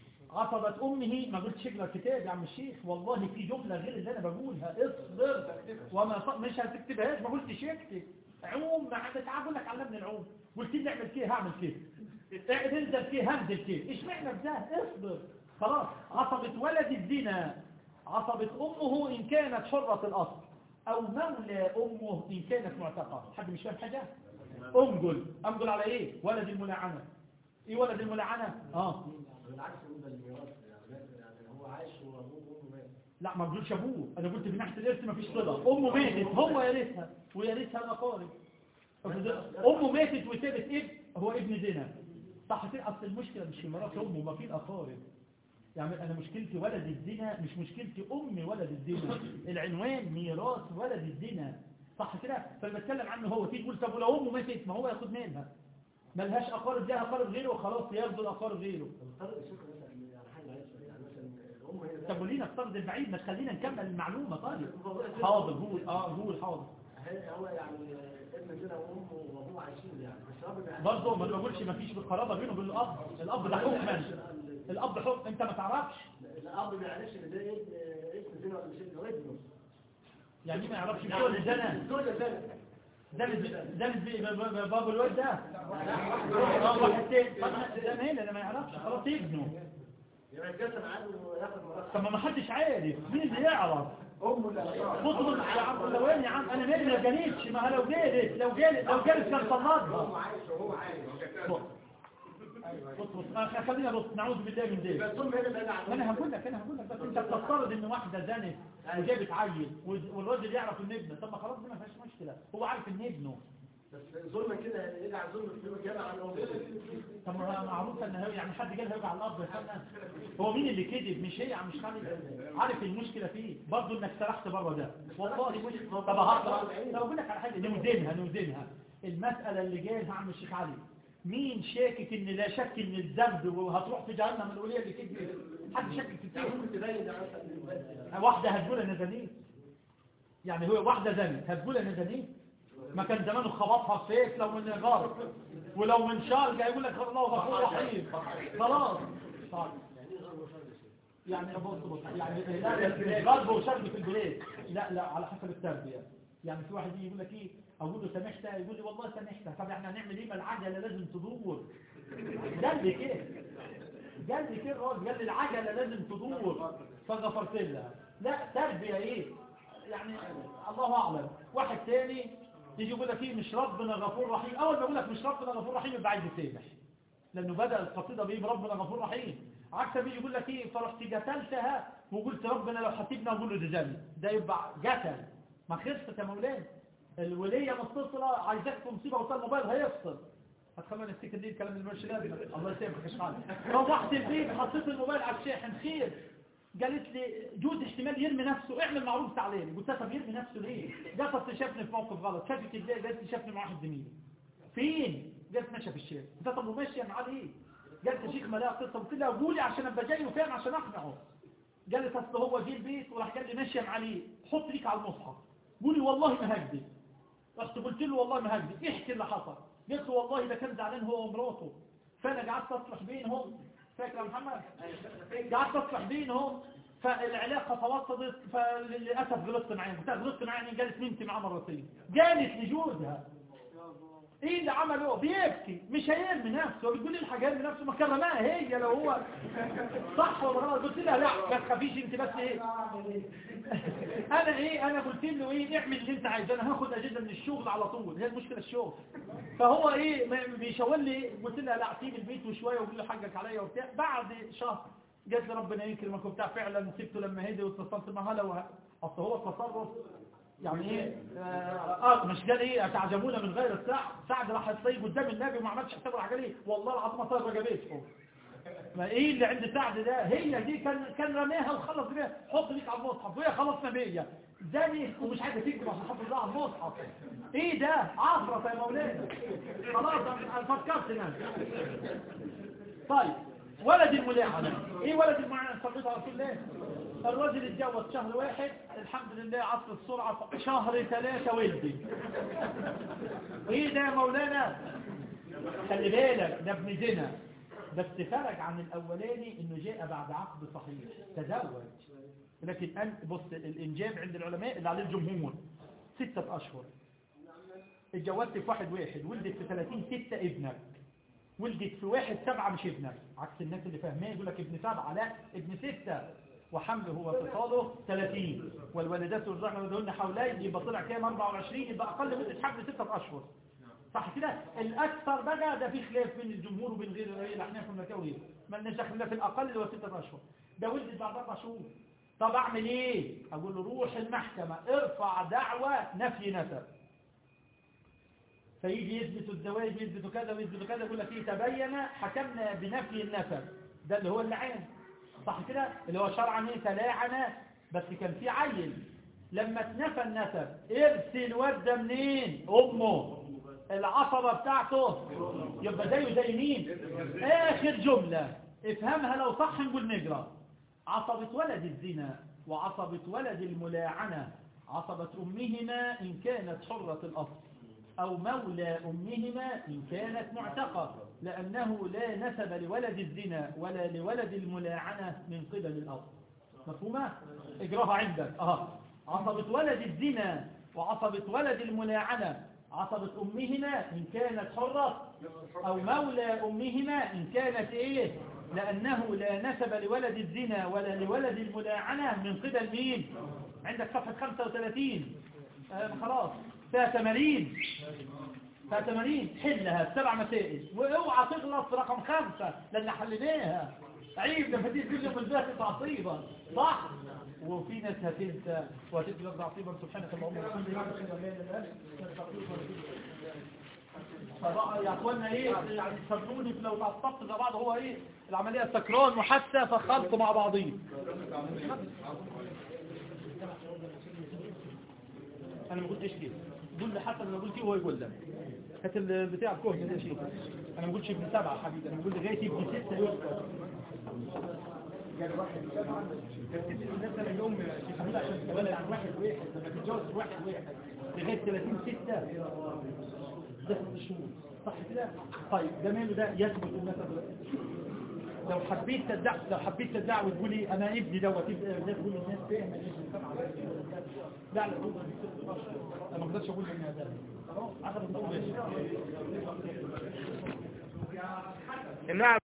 عصبة امه ما قلتش اقرا الكتاب يا عم الشيخ والله في جملة غير اللي انا بقولها اصبر وما ص... مش هتكتبهاش ما قلتش اكتب عوم ما عندك اقول لك علمني العوم قلت لي اعمل كده هعمل كده انزل كده هنزل كده ايش معنى ده اصبر خلاص عصبة ولد الزنا عصبة أمه إن كانت حرة الأصل أو مولى أمه إن كانت معتقة حد مش فاهم حاجة أمجل أمجل على إيه ولد الملعنة إيه ولد الملعنة آه بالعكس بالنسبه للميراث يعني يعني هو عايش وابوه وامه مات لا ما بقولش أبوه أنا قلت من ناحية الإرث ما فيش صلة أمه ماتت هو يرثها ويرثها الأقارب أمه ماتت وسابت ابن هو ابن زنا صح كده أصل المشكلة مش في مرات أمه ما في الأقارب يعني أنا مشكلتي ولد الزنا مش مشكلتي أم ولد الزنا العنوان ميراث ولد الزنا صح كده فبتكلم عنه هو تيجي تقول طب ولو أمه ماتت ما هو ياخد منها ملهاش أقارب ليها أقارب غيره وخلاص ياخدوا الأقارب غيره الفرق الشيخ مثلا يعني حاجه عايشه يعني مثلا الام هي طب ولينا افترض البعيد ما تخلينا نكمل المعلومة طيب حاضر قول اه قول حاضر هي- هو يعني ابن زنا وامه وابوه عايشين يعني بس الاب بيعمل- برضه ما بقولش ما فيش بالقرابة بينه وبين الأب الأب ده حكما الأب حكم أنت ما تعرفش الاب ما يعرفش ان ده ابن ابن زنا ولا مش ابنه ابنه يعني ما يعرفش بتوع الزنا الزوجه زنا ده ده باب الواد ده اه واحد تاني طب ده مين انا ما يعرفش خلاص ابنه يبقى يتجسم عنه وياخد مرات طب ما حدش عارف مين اللي يعرف أمه اللي أشرار بص بص يا عم ثواني يا عم انا مالي ما جالتش ما لو جالت لو جالت لو جالت كان طلعتها عايش وهو عايش بص بص بص آه، خلينا بص نعوذ بالله من ذلك بس هم هنا بعيد عنه انا هقول لك انا هقول لك بس انت بتفترض ان واحده زنت وجابت عيل وال- والراجل يعرف ان ابنه طب ما خلاص دي ما فيهاش مشكله هو عارف ان ابنه بس ظلما كده يجعل ظلم في الجامعة عن أمه طب ما هو معروف ان هو يعني حد قال هيوجع الارض يا فندم هو مين اللي كذب مش هي يا عم مش خالد عارف المشكله فيه برضه انك سرحت بره ده والله مش طب هقرا طب اقول لك على حاجه نوزنها نوزنها المساله اللي جايها عم الشيخ علي مين شاكك ان لا شك ان الذنب وهتروح في جهنم الاوليه اللي كذب حد شاكك في كده ممكن تبين ده مثلا واحده هتقول انا زنيت يعني هو واحده زنت هتقول انا زنيت ما كان زمانه خبطها في سيف لو من غار ولو من شار جاي يقول لك الله غفور رحيم خلاص طيب يعني بص بص يعني لا غلب وشرب في البلاد لا لا على حسب التربيه يعني في واحد يجي يقول لك ايه اقول له سامحتها يقول لي والله سامحتها طب احنا هنعمل ايه ما العجله لازم تدور قال لي كده قال لي كده الراجل قال لي العجله لازم تدور فغفرت لها لا تربيه ايه يعني الله اعلم واحد تاني يجي يقول لك ايه مش ربنا غفور رحيم اول ما يقول لك مش ربنا غفور رحيم يبقى عايز يسامح لانه بدا القصيده بايه بربنا غفور رحيم عكس بيجي يقول لك ايه فرحت قتلتها وقلت ربنا لو حسيبنا اقول له ده ذنب ده يبقى قتل ما خلصت يا مولانا الوليه متصله عايزاك في مصيبه وصل الموبايل هيفصل هتخلينا نفتكر ليه الكلام اللي مش لازم الله يسامحك يا شيخ روحت البيت حطيت الموبايل على الشاحن خير قالت لي جوز احتمال يرمي نفسه اعمل معروف تعالى قلت لها طب يرمي نفسه ليه قالت اصل شافني في موقف غلط شافك ازاي قالت لي شافني مع واحد زميلي فين قالت ماشيه في الشارع قلت لها طب وماشيه معاه ليه قالت يا شيخ ما لها قصه قلت لها قولي عشان ابقى جاي وفاهم عشان اقنعه قالت اصل هو جه البيت وراح قال لي ماشيه معاه ليه حط ليك على المصحف قولي والله ما هكذب رحت قلت له والله ما هكذب احكي اللي حصل قلت له والله ده كان زعلان هو ومراته فانا قعدت اصلح بينهم فاكر يا محمد قعدت اصلح بينهم فالعلاقه توسطت فللاسف غلطت معاه قلت لها غلطت معاه يعني قالت نمت معاه مرتين قالت لجوزها ايه اللي عمله بيبكي مش هيرمي نفسه بتقول لي الحاجه يرمي نفسه ما كرمها هي لو هو صح ولا غلط قلت لها لا ما تخافيش انت بس ايه انا ايه انا قلت له ايه اعمل اللي انت عايزه انا هاخد اجازه من الشغل على طول هي المشكله الشغل فهو ايه ما- بيشاور لي قلت لها لا سيب البيت وشويه وقول له حقك عليا وبتاع بعد شهر قالت لي ربنا يكرمك وبتاع فعلا سبته لما هدي واتصلت معاه لو اصل هو التصرف يعني ايه اه آه، مش قال ايه اتعجبون من غير السعد سعد راح يصيب قدام النبي وما عملش حسابه على ليه والله العظيم طيب رجبته ما ايه اللي عند سعد ده هي دي كان كان رماها وخلص بيها حط ليك على المصحف وهي خلاص نبيه زاني ومش عايزه تكتب عشان حط لها على المصحف ايه ده عفرة يا مولانا خلاص انا فكرت نفسي طيب ولد الملاعنة ايه ولد الملاعنة صليت على رسول الله الراجل اتجوز شهر واحد الحمد لله عصر السرعة شهر ثلاثة ولدي ايه ده يا مولانا خلي بالك ده ابن زنا بس فرق عن الاولاني انه جاء بعد عقد صحيح تزوج لكن أن بص الانجاب عند العلماء اللي عليه الجمهور ستة اشهر اتجوزت في واحد واحد ولدت في 30 ستة ابنك ولدت في واحد سبعة مش ابنك عكس الناس اللي فاهمين يقول لك ابن سبعة لا ابن ستة وحمله وفصاله 30 والولدات يرضعن ولدهن حولين يبقى طلع كام 24 يبقى اقل مدة حمل 6 اشهر صح كده الاكثر بقى ده في خلاف بين الجمهور وبين غير غير الاحناف والمكاوي ما لناش دخل لا في الاقل اللي هو 6 اشهر ده ولدت بعد اربع شهور طب اعمل ايه اقول له روح المحكمة ارفع دعوة نفي نسب فيجي يثبتوا الزواج يثبتوا كذا ويثبتوا كذا يقول لك ايه تبين حكمنا بنفي النسب ده اللي هو اللعان صح كده اللي هو شرعا ايه تلاعن بس كان في عيل لما اتنفى النسب ارث الواد ده منين امه العصبة بتاعته يبقى زيه زي مين اخر جملة افهمها لو صح نقول نقرا عصبة ولد الزنا وعصبة ولد الملاعنة عصبة أمهما إن كانت حرة الأصل أو مولى أمهما إن كانت معتقة لأنه لا نسب لولد الزنا ولا لولد الملاعنة من قبل الأصل مفهومة؟ اجراها عندك آه. عصبة ولد الزنا وعصبة ولد الملاعنة عصبة أمهما إن كانت حرة أو مولى أمهما إن كانت إيه لأنه لا نسب لولد الزنا ولا لولد الملاعنة من قبل مين عندك صفحة 35 آه خلاص فيها 80 فيها 80 حلها سبع مسائل واوعى تغلط في رقم خمسة لأن حليناها عيب لما تيجي كل يوم الباقي تعصيبا صح وفي ناس هتنسى وهتبقى تعصيبا سبحانك اللهم وبحمدك اشهد ان لا اله الا انت نستغفرك ونتوب اليك فبقى يا اخوانا ايه يعني تفهموني لو تعصبت زي بعض هو ايه العمليه سكران وحاسه فخلط مع بعضيه انا ما قلتش كده قول لي حتى لو قلت هو يقول لك هات البتاع الكهن ده شيء انا ما قلتش ابن سبعه يا حبيبي انا بقول لغايه ابن سته يذكر مثلا الام حبيبي عشان تتولد عن واحد واحد لما تتجوز واحد واحد لغايه 30 6 ده ست شهور صح كده طيب ده ماله ده يثبت النسب لو حبيت تدع لو حبيت تدع وتقولي انا ابني دوت يبقى ده تقول الناس فاهمه ليش سبعه لا لا تقول انا ما اقدرش اقول ان ده خلاص عدد الضوء نعم